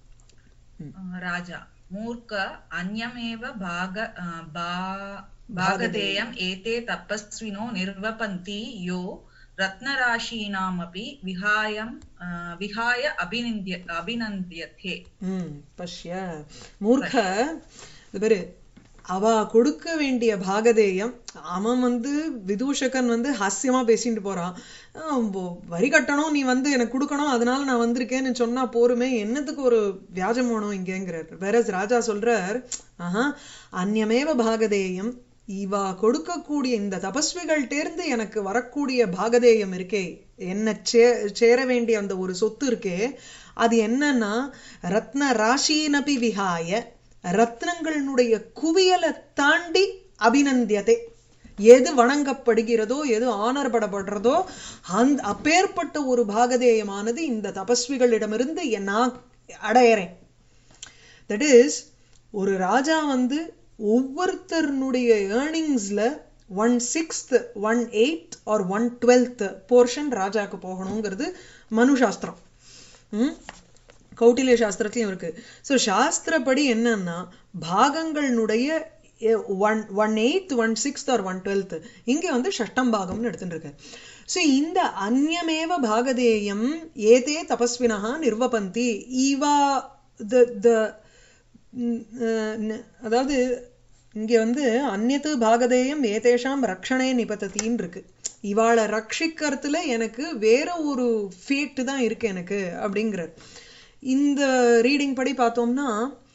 राजा मूर्ख अन्यमेव भाग अ, भा- भागधेयम् एते तपस्विनो निर्वपन्ति यो रत्नराशीनामपि विहायं अ, विहाय अभिनिन्द्य अभिनन्द्यते ம் பஷ்ய மூர்க்க இது பேரு அவ கொடுக்க வேண்டிய பாகதேயம் அவன் வந்து விதூஷகன் வந்து ஹாஸ்யமா பேசிட்டு போறான் ஆஹ் போ- வரி கட்டணும் நீ வந்து எனக்கு கொடுக்கணும் அதனால நான் வந்திருக்கேன்னு சொன்னா போருமே என்னத்துக்கு ஒரு வியாஜம் வேணும் இங்கேங்கிறார் வேற ராஜா சொல்றார் ஆஹா அந்நியமேவ பாகதேயம் இவா கொடுக்கக்கூடிய இந்த தபஸ்விகள்டேர்ந்து எனக்கு வரக்கூடிய பாகதேயம் இருக்கே என்ன சே சேர வேண்டிய அந்த ஒரு சொத்து இருக்கே அது என்னன்னா ரத்ன ராஷீனபி விஹாய ரத்னங்களினுடைய குவியலை தாண்டி அபிநந்தியதே எது வணங்கப்படுகிறதோ எது ஆனர் படப்படுறதோ அந்த அப்பேற்பட்ட ஒரு பாகதேயமானது இந்த தபஸ்விகளிடமிருந்து என் நான் அடையறேன் தட் இஸ் ஒரு ராஜா வந்து ஒவ்வொருத்தருனுடைய ஏர்னிங்ஸ்ல one sixth one eight or one twelfth portion ராஜாக்கு போகணுங்கிறது மனு சாஸ்திரம் ம்? கௌட்டில்ய சாஸ்திரத்திலையும் இருக்கு ஸோ சாஸ்திரப்படி என்னன்னா பாகங்களுடைய one one eighth one sixth or one twelfth இங்கே வந்து ஷஷ்டம் பாகம்னு எடுத்துட்டு இருக்கு ஸோ இந்த அந்யமேவ பாகதேயம் ஏதே தபஸ்வினஹா நிர்வபந்தி ஈவா த த ம், அஹ், ந- அதாவது இங்க வந்து அந்நத்து பாகதேயம் ஏதேஷாம் ரக்ஷணே நிபத்தத்தின்னு இருக்கு இவாளை ரட்சிக்கிறதுல எனக்கு வேற ஒரு ஃபேட்டு தான் இருக்கு எனக்கு அப்படிங்கிறார் இந்த ரீடிங் படி பார்த்தோம்னா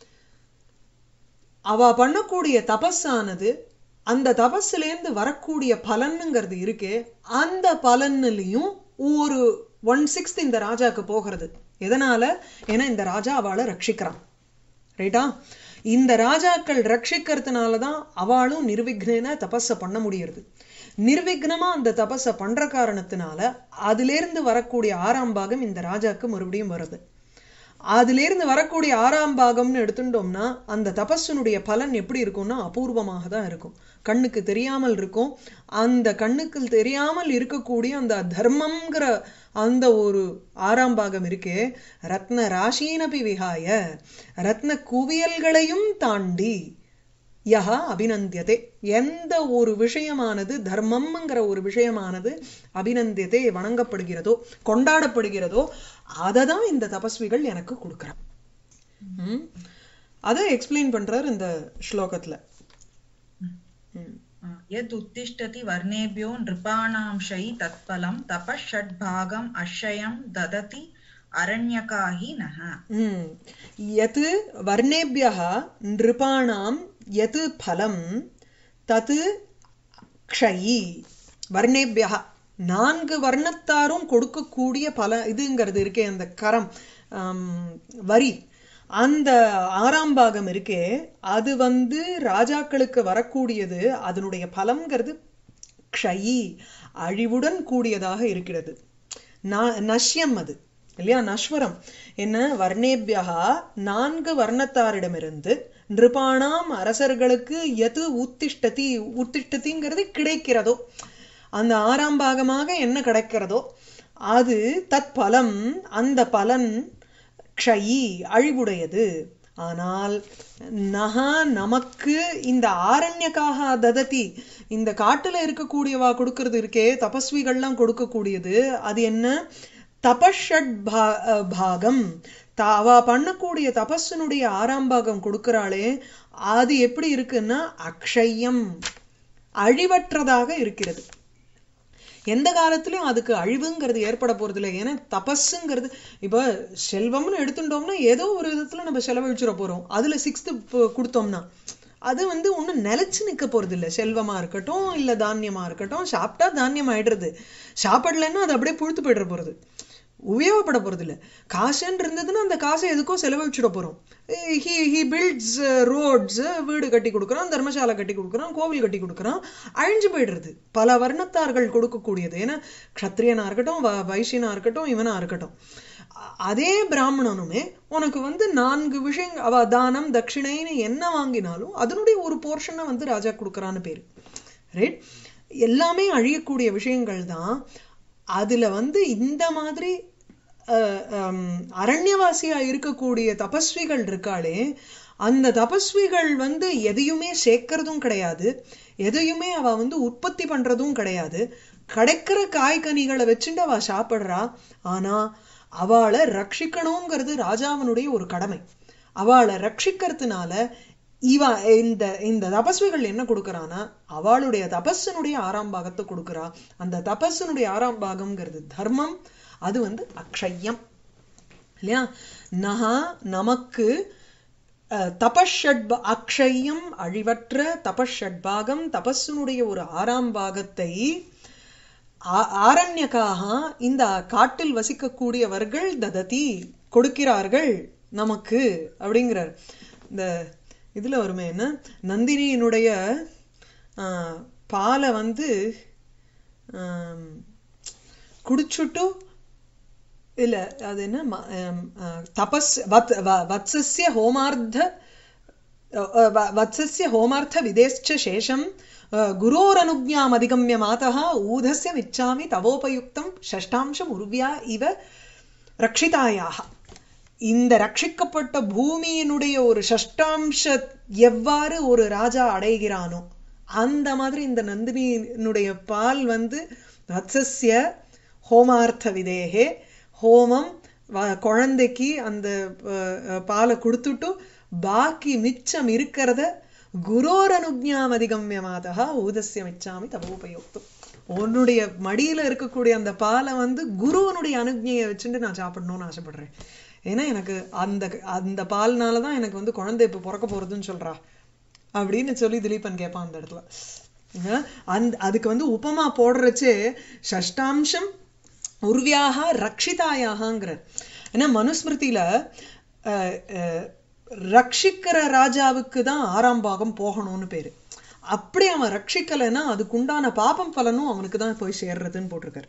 அவ பண்ணக்கூடிய தபஸானது அந்த தபஸ்லேருந்து வரக்கூடிய பலனுங்கிறது இருக்கே அந்த பலன்லையும் ஒரு ஒன் சிக்ஸ்த் இந்த ராஜாக்கு போகிறது எதனால ஏன்னா இந்த ராஜா அவளை ரட்சிக்கிறான் ரைட்டா இந்த ராஜாக்கள் ரட்சிக்கிறதுனால தான் அவளும் நிர்விக்னேன தபஸை பண்ண முடியறது நிர்விக்னமா அந்த தபஸை பண்ற காரணத்தினால அதிலிருந்து வரக்கூடிய ஆறாம் பாகம் இந்த ராஜாக்கு மறுபடியும் வருது அதிலிருந்து வரக்கூடிய ஆறாம் பாகம்னு எடுத்துட்டோம்னா அந்த தபஸினுடைய பலன் எப்படி இருக்கும்னா அபூர்வமாக தான் இருக்கும் கண்ணுக்கு தெரியாமல் இருக்கும் அந்த கண்ணுக்கு தெரியாமல் இருக்கக்கூடிய அந்த தர்மம்ங்கிற அந்த ஒரு ஆறாம் பாகம் இருக்கே ரத்ன ராஷீனபி விகாய ரத்ன குவியல்களையும் தாண்டி யஹா அபிநந்தியதே எந்த ஒரு விஷயமானது தர்மம்ங்கிற ஒரு விஷயமானது அபிநந்தியதே வணங்கப்படுகிறதோ கொண்டாடப்படுகிறதோ அதை தான் இந்த தபஸ்விகள் எனக்கு கொடுக்குறான் ம்? அதை எக்ஸ்பிளைன் பண்றார் இந்த ஸ்லோகத்துல ம். यद् उत्तिष्ठति वर्णेभ्यो नृपाणांशै तत्फलं तपः षड्भागम् अक्षयं ददति अरण्यका हि नः ம். यत् वर्णेभ्यः नृपाणां यत् फलं तत् க்ஷயி வர்ணேபியா நான்கு வர்ணத்தாரும் கொடுக்கக்கூடிய பல இதுங்கிறது இருக்கே அந்த கரம் ஆம், வரி அந்த ஆறாம் பாகம் இருக்கே அது வந்து ராஜாக்களுக்கு வரக்கூடியது அதனுடைய பலம்ங்கிறது க்ஷயி அழிவுடன் கூடியதாக இருக்கிறது ந- நஷ்யம் அது இல்லையா நஸ்வரம் என்ன வர்ணேபியா நான்கு வர்ணத்தாரிடமிருந்து நிருபாணாம் அரசர்களுக்கு எது உத்திஷ்டதி உத்திஷ்டதிங்கிறது கிடைக்கிறதோ அந்த ஆறாம் பாகமாக என்ன கிடைக்கிறதோ அது தத் பலம் அந்த பலன் க்ஷயி அழிவுடையது ஆனால் நகா நமக்கு இந்த ஆரண்யக்காக தததி இந்த காட்டுல இருக்கக்கூடியவா கொடுக்கறது இருக்கே தபஸ்விகள்லாம் கொடுக்கக்கூடியது அது என்ன தபஷட் பா- அஹ் பாகம் த- அவ பண்ணக்கூடிய தபஸினுடைய ஆறாம் பாகம் கொடுக்கறாளே அது எப்படி இருக்குன்னா அக்ஷயம் அழிவற்றதாக இருக்கிறது எந்த காலத்துலயும் அதுக்கு அழிவுங்கிறது ஏற்பட போறது இல்லை ஏன்னா தபஸுங்கிறது இப்ப செல்வம்னு எடுத்துட்டோம்னா ஏதோ ஒரு விதத்துல நம்ம செலவழிச்சிட போறோம் அதுல சிக்ஸ்த் கொடுத்தோம்னா அது வந்து ஒண்ணும் நிலைச்சு நிக்க போறது இல்ல செல்வமா இருக்கட்டும் இல்ல தானியமா இருக்கட்டும் சாப்பிட்டா தானியம் ஆயிடுறது சாப்பிடலைன்னா அது அப்படியே புழுத்து போயிட போறது உபயோகப்பட போறது இல்ல காசுன்னு இருந்ததுன்னா அந்த காசை எதுக்கோ செலவழிச்சிட போறோம் ஹி ஹி பில்ட்ஸ் ரோட்ஸ் வீடு கட்டி கொடுக்குறான் தர்மசாலை கட்டி கொடுக்குறான் கோவில் கட்டி கொடுக்குறான் அழிஞ்சு போயிடுறது பல வர்ணத்தார்கள் கொடுக்கக்கூடியது ஏன்னா க்ஷத்ரியனா இருக்கட்டும் வ- வைசியனா இருக்கட்டும் இவனா இருக்கட்டும் அ- அதே பிராமணனுமே உனக்கு வந்து நான்கு விஷயம் அவ தானம் தட்சிணைன்னு என்ன வாங்கினாலும் அதனுடைய ஒரு போர்ஷனை வந்து ராஜா கொடுக்குறான்னு பேரு ரைட் எல்லாமே அழியக்கூடிய விஷயங்கள் தான் அதுல வந்து இந்த மாதிரி அஹ், ஹம், அரண்யவாசியா இருக்கக்கூடிய தபஸ்விகள் இருக்காளே அந்த தபஸ்விகள் வந்து எதையுமே சேர்க்கறதும் கிடையாது எதையுமே அவ வந்து உற்பத்தி பண்றதும் கிடையாது கிடைக்கிற காய்கனிகளை வச்சுட்டு அவ சாப்பிடுறா ஆனா அவளை ரட்சிக்கணுங்கிறது ராஜாவினுடைய ஒரு கடமை அவளை ரட்சிக்கிறதுனால இவ இந்த இந்த தபஸ்விகள் என்ன கொடுக்கறானா அவளுடைய தபஸினுடைய ஆறாம் பாகத்தை கொடுக்கறா அந்த தபஸினுடைய ஆறாம் பாகம்ங்கிறது தர்மம் அது வந்து அக்ஷயம் இல்லையா நகா நமக்கு அஹ், தபஷட் அக்ஷயம் அழிவற்ற தபஷட்பாகம் தபஸினுடைய ஒரு ஆறாம் பாகத்தை ஆ- ஆரண்யக்காக இந்த காட்டில் வசிக்கக்கூடியவர்கள் தததி கொடுக்கிறார்கள் நமக்கு அப்படிங்கிறார் இந்த இதுல வருமே என்ன நந்தினியினுடைய ஆஹ், பாலை வந்து ஆம், குடிச்சுட்டு இல்ல அது என்ன ம- ஆம், ஆஹ், தபஸ் வத்- வ- வத்சஸ்ய ஹோமார்த்த अ- व- वत्सस्य होमार्थ विदेश्च शेषं गुरोरनुज्ञाम् अधिगम्य मातः ऊधस्य मिच्छामि तवोपयुक्तं षष्ठांशம் உருவியா இவ ரக்ஷிதாயாக இந்த ரட்சிக்கப்பட்ட பூமியினுடைய ஒரு ஷஷ்டாம்ச எவ்வாறு ஒரு ராஜா அடைகிறானோ அந்த மாதிரி இந்த நந்தினியினுடைய பால் வந்து வத்சஸ்ய ஹோமார்த்த விதேகே ஹோமம் வ- குழந்தைக்கு அந்த அஹ், அஹ், பாலை கொடுத்துட்டு பாக்கி மிச்சம் இருக்கிறத குரோர் அனுஜ்ஞாம் அதிகம்யமாதா ஊதஸ்ய மிச்சாமி தவோபயோக்தம் உன்னுடைய மடியில இருக்கக்கூடிய அந்த பாலை வந்து குருவனுடைய அனுஜ்ஞையை வச்சுட்டு நான் சாப்பிடணும்னு ஆசைப்படுறேன் ஏன்னா எனக்கு அந்த அந்த பால்னால தான் எனக்கு வந்து குழந்தை இப்ப பிறக்க போறதுன்னு சொல்றா அப்படின்னு சொல்லி திலீபன் கேட்பான் அந்த இடத்துல அஹ் அந்த அதுக்கு வந்து உபமா போடுறச்சே ஷஷ்டாம்சம் உருவியாக ரக்ஷிதாயாகங்கிறார் ஏன்னா மனுஸ்மிருதியில அஹ், அஹ், ரட்சிக்கிற ராஜாவுக்கு தான் ஆறாம் பாகம் போகணும்னு பேரு அப்படி அவன் ரட்சிக்கலைன்னா அதுக்குண்டான பாபம் பலனும் அவனுக்கு தான் போய் சேர்றதுன்னு போட்டிருக்காரு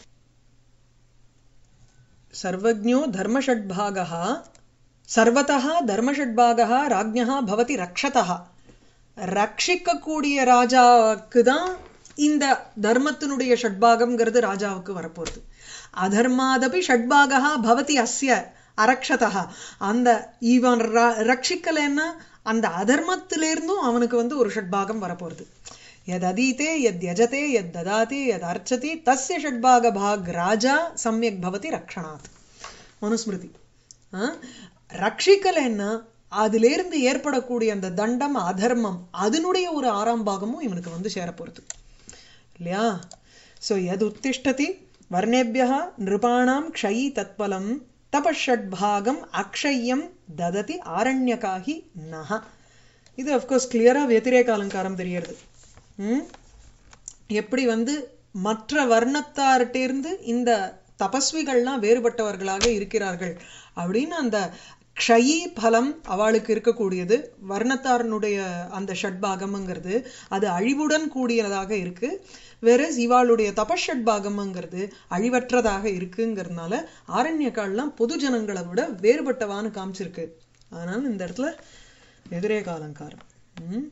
சர்வஜோ தர்மஷட்பாகः சர்வதः தர்மஷட்பாகः ராஜ்ஞः பவதி ரக்ஷதः ரட்சிக்கக்கூடிய ராஜாவுக்கு தான் இந்த தர்மத்தினுடைய ஷட்பாகம்ங்கிறது ராஜாவுக்கு வரப்போகுது அதர்மாதபி ஷட்பாகா பவதி அஸ்ய அரக்ஷதா அந்த இவன் ர- ரட்சிக்கலைன்னா அந்த அதர்மத்திலிருந்தும் அவனுக்கு வந்து ஒரு ஷட்பாகம் வரப்போகுது எத் அதீதே எத் யஜதே எத் ததாதி எத் அர்ச்சதி தஸ்ய ஷட்பாக பாக் ராஜா சம்யக் பவதி ரக்ஷணாத் மனுஸ்மிருதி ஆ? ரட்சிக்கலைன்னா அதிலிருந்து ஏற்படக்கூடிய அந்த தண்டம் அதர்மம் அதனுடைய ஒரு ஆறாம் பாகமும் இவனுக்கு வந்து சேரப்போறது இல்லையா சோ எது உத்திஷ்டதி வர்ணேபியா நிருபாணாம் க்ஷயி தத்பலம் தபஷட்பாகம் அக்ஷயம் தததி ஆரண்யகாகி நஹ இது அஃப்கோர்ஸ் கிளியரா வெத்திரேக அலங்காரம் தெரியறது ம் எப்படி வந்து மற்ற வர்ணத்தார்கிட்டேருந்து இந்த தபஸ்விகள்லாம் வேறுபட்டவர்களாக இருக்கிறார்கள் அப்படின்னு அந்த க்ஷயி பலம் அவளுக்கு இருக்கக்கூடியது வர்ணத்தாரனுடைய அந்த ஷட்பாகம்ங்கிறது அது அழிவுடன் கூடியதாக இருக்கு வேற இவாளுடைய தபஷட்பாகம்ங்கிறது அழிவற்றதாக இருக்குங்கிறதுனால ஆரண்யக்கால்லாம் பொது ஜனங்களை விட வேறுபட்டவான்னு காமிச்சிருக்கு அதனால இந்த இடத்துல எதிரேக அலங்காரம் ம்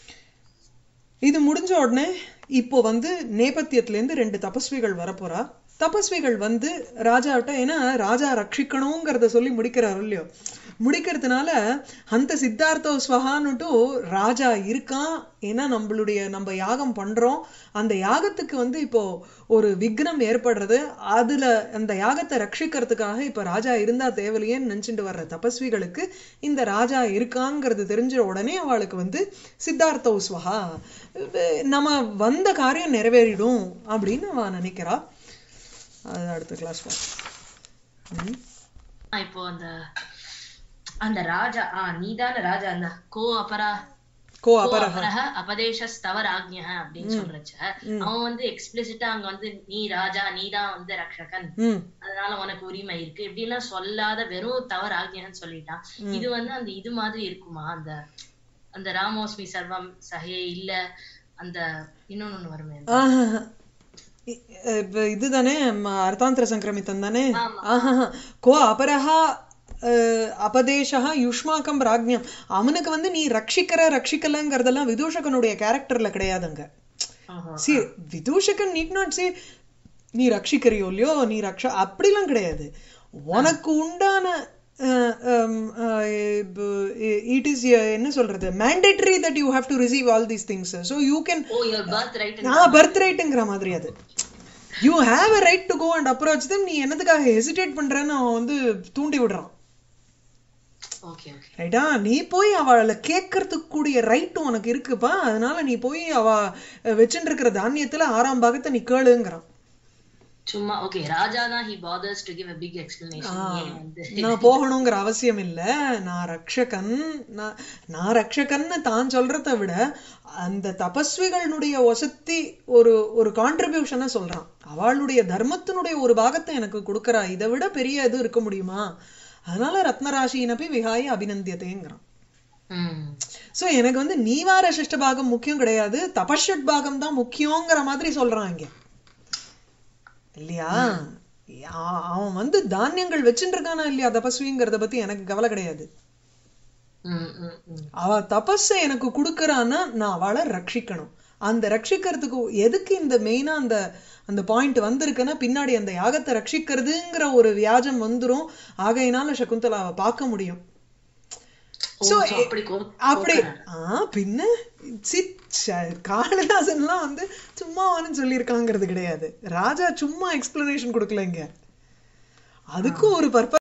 இது முடிஞ்ச உடனே இப்போ வந்து நேபத்தியத்துல இருந்து ரெண்டு தபஸ்விகள் வரப்போறா தபஸ்விகள் வந்து ராஜாவிட்ட ஏன்னா ராஜா ரட்சிக்கணுங்கிறத சொல்லி முடிக்கிறார் இல்லையோ முடிக்கிறதுனால அந்த சித்தார்த்த ஸ்வகான்னுட்டு ராஜா இருக்கான் ஏன்னா நம்மளுடைய நம்ம யாகம் பண்றோம் அந்த யாகத்துக்கு வந்து இப்போ ஒரு விக்னம் ஏற்படுறது அதுல அந்த யாகத்தை ரட்சிக்கிறதுக்காக இப்ப ராஜா இருந்தா தேவையில்லையேன்னு நினைச்சிட்டு வர்ற தபஸ்விகளுக்கு இந்த ராஜா இருக்காங்கிறது தெரிஞ்ச உடனே அவளுக்கு வந்து சித்தார்த்த ஸ்வகா நம்ம வந்த காரியம் நிறைவேறிடும் அப்படின்னு அவ நினைக்கிறா அது அடுத்த கிளாஸ் பார்ப்போம் ஆ, இப்போ அந்த அந்த ராஜா ஆ நீதான ராஜா அந்த கோ அபரா கோ கோ அபரஹ அபரஹ அபதேசஸ்தவ ராஜ்ஞ அப்படின்னு சொல்றச்ச அவன் வந்து எக்ஸ்பிளிசிட்டா அங்க வந்து நீ ராஜா நீதான் வந்து ரக்ஷகன் ம் அதனால உனக்கு உரிமை இருக்கு இப்படிலாம் சொல்லாத வெறும் தவறு ஆக்ஞன்னு சொல்லிட்டான் இது வந்து அந்த இது மாதிரி இருக்குமா அந்த அந்த ராமோஸ்மி சர்வம் சஹே இல்ல அந்த இன்னொன்னு ஒண்ணு வருமே ஆஹா. இ- இப்ப இதுதானே ம, அர்த்தாந்திர சங்கிரமித்தம் தானே ஆமா. ஆஹா. கோ அபரஹா அஹ், அபதேசா யுஷ்மாக்கம் ராஜ்யம் அவனுக்கு வந்து நீ ரட்சிக்கிற ரட்சிக்கலங்கிறதெல்லாம் விதூஷகனுடைய கேரக்டர்ல கிடையாதுங்க ஆஹா. சி விதூஷகன் நீட் நாட் சே நீ ரட்சிக்கிறியோ இல்லையோ நீ ரக்ஷ அப்படிலாம் கிடையாது உனக்கு உண்டான இட் இஸ் என்ன சொல்றது mandatory that you have to receive all these things so you can oh your birthright நான் பர்த் ரைட்டுங்கிற மாதிரி அது you have a right to go and approach them நீ என்னத்துக்காக ஹெசிடேட் பண்றேன்னு அவன் வந்து தூண்டி விடுறான் ஓகே ஓகே ரைட்டா நீ போய் அவளை கேட்கறதுக்கு கூடிய ரைட் உனக்கு இருக்குப்பா அதனால நீ போய் அவ வச்சுட்டு இருக்கிற தானியத்துல ஆறாம் பாகத்தை நீ கேளுங்கிறான் சும்மா ஓகே ராஜா தான் he bothers to give a big explanation ஏன் வந்து நான் போகணுங்கிற அவசியம் இல்ல நான் ரக்ஷகன் நான் நான் ரக்ஷகன்னு தான் சொல்றதை விட அந்த தபஸ்விகளுடைய ஒசத்தி ஒரு ஒரு கான்ட்ரிபியூஷனை சொல்றான் அவளுடைய தர்மத்தினுடைய ஒரு பாகத்தை எனக்கு கொடுக்கறா இதை விட பெரிய இது இருக்க முடியுமா அதனால ரத்னராசியினப்பி விகாயி அபிநந்தியதேங்கிறான் ம் சோ எனக்கு வந்து நீவார சிஷ்ட பாகம் முக்கியம் கிடையாது தபஷட் பாகம் தான் முக்கியங்கிற மாதிரி சொல்றான் இங்க இல்லையா ஆ- அவன் வந்து தானியங்கள் வச்சுட்டு இருக்கானா இல்லையா தபஸ்விங்கிறத பத்தி எனக்கு கவலை கிடையாது ம் ம் ம் அவ தபஸை எனக்கு கொடுக்கறான்னா நான் அவளை ரட்சிக்கணும் அந்த ரட்சிக்கிறதுக்கு எதுக்கு இந்த மெயினா அந்த அந்த பாயிண்ட் வந்திருக்குன்னா பின்னாடி அந்த யாகத்தை ரட்சிக்கிறதுங்கிற ஒரு வியாஜம் வந்துரும் ஆகையினால சகுந்தலாவை பார்க்க முடியும் ஓ, So, so அப்படி கோ- அப்படி கோக்கறாரு. ஆ பின்ன சி- ச- காளிதாசன்லாம் வந்து சும்மாவான்னு சொல்லியிருக்காங்கிறது கிடையாது ராஜா சும்மா எக்ஸ்பிளனேஷன் கொடுக்கல இங்க அதுக்கும் ஒரு பர்பஸ்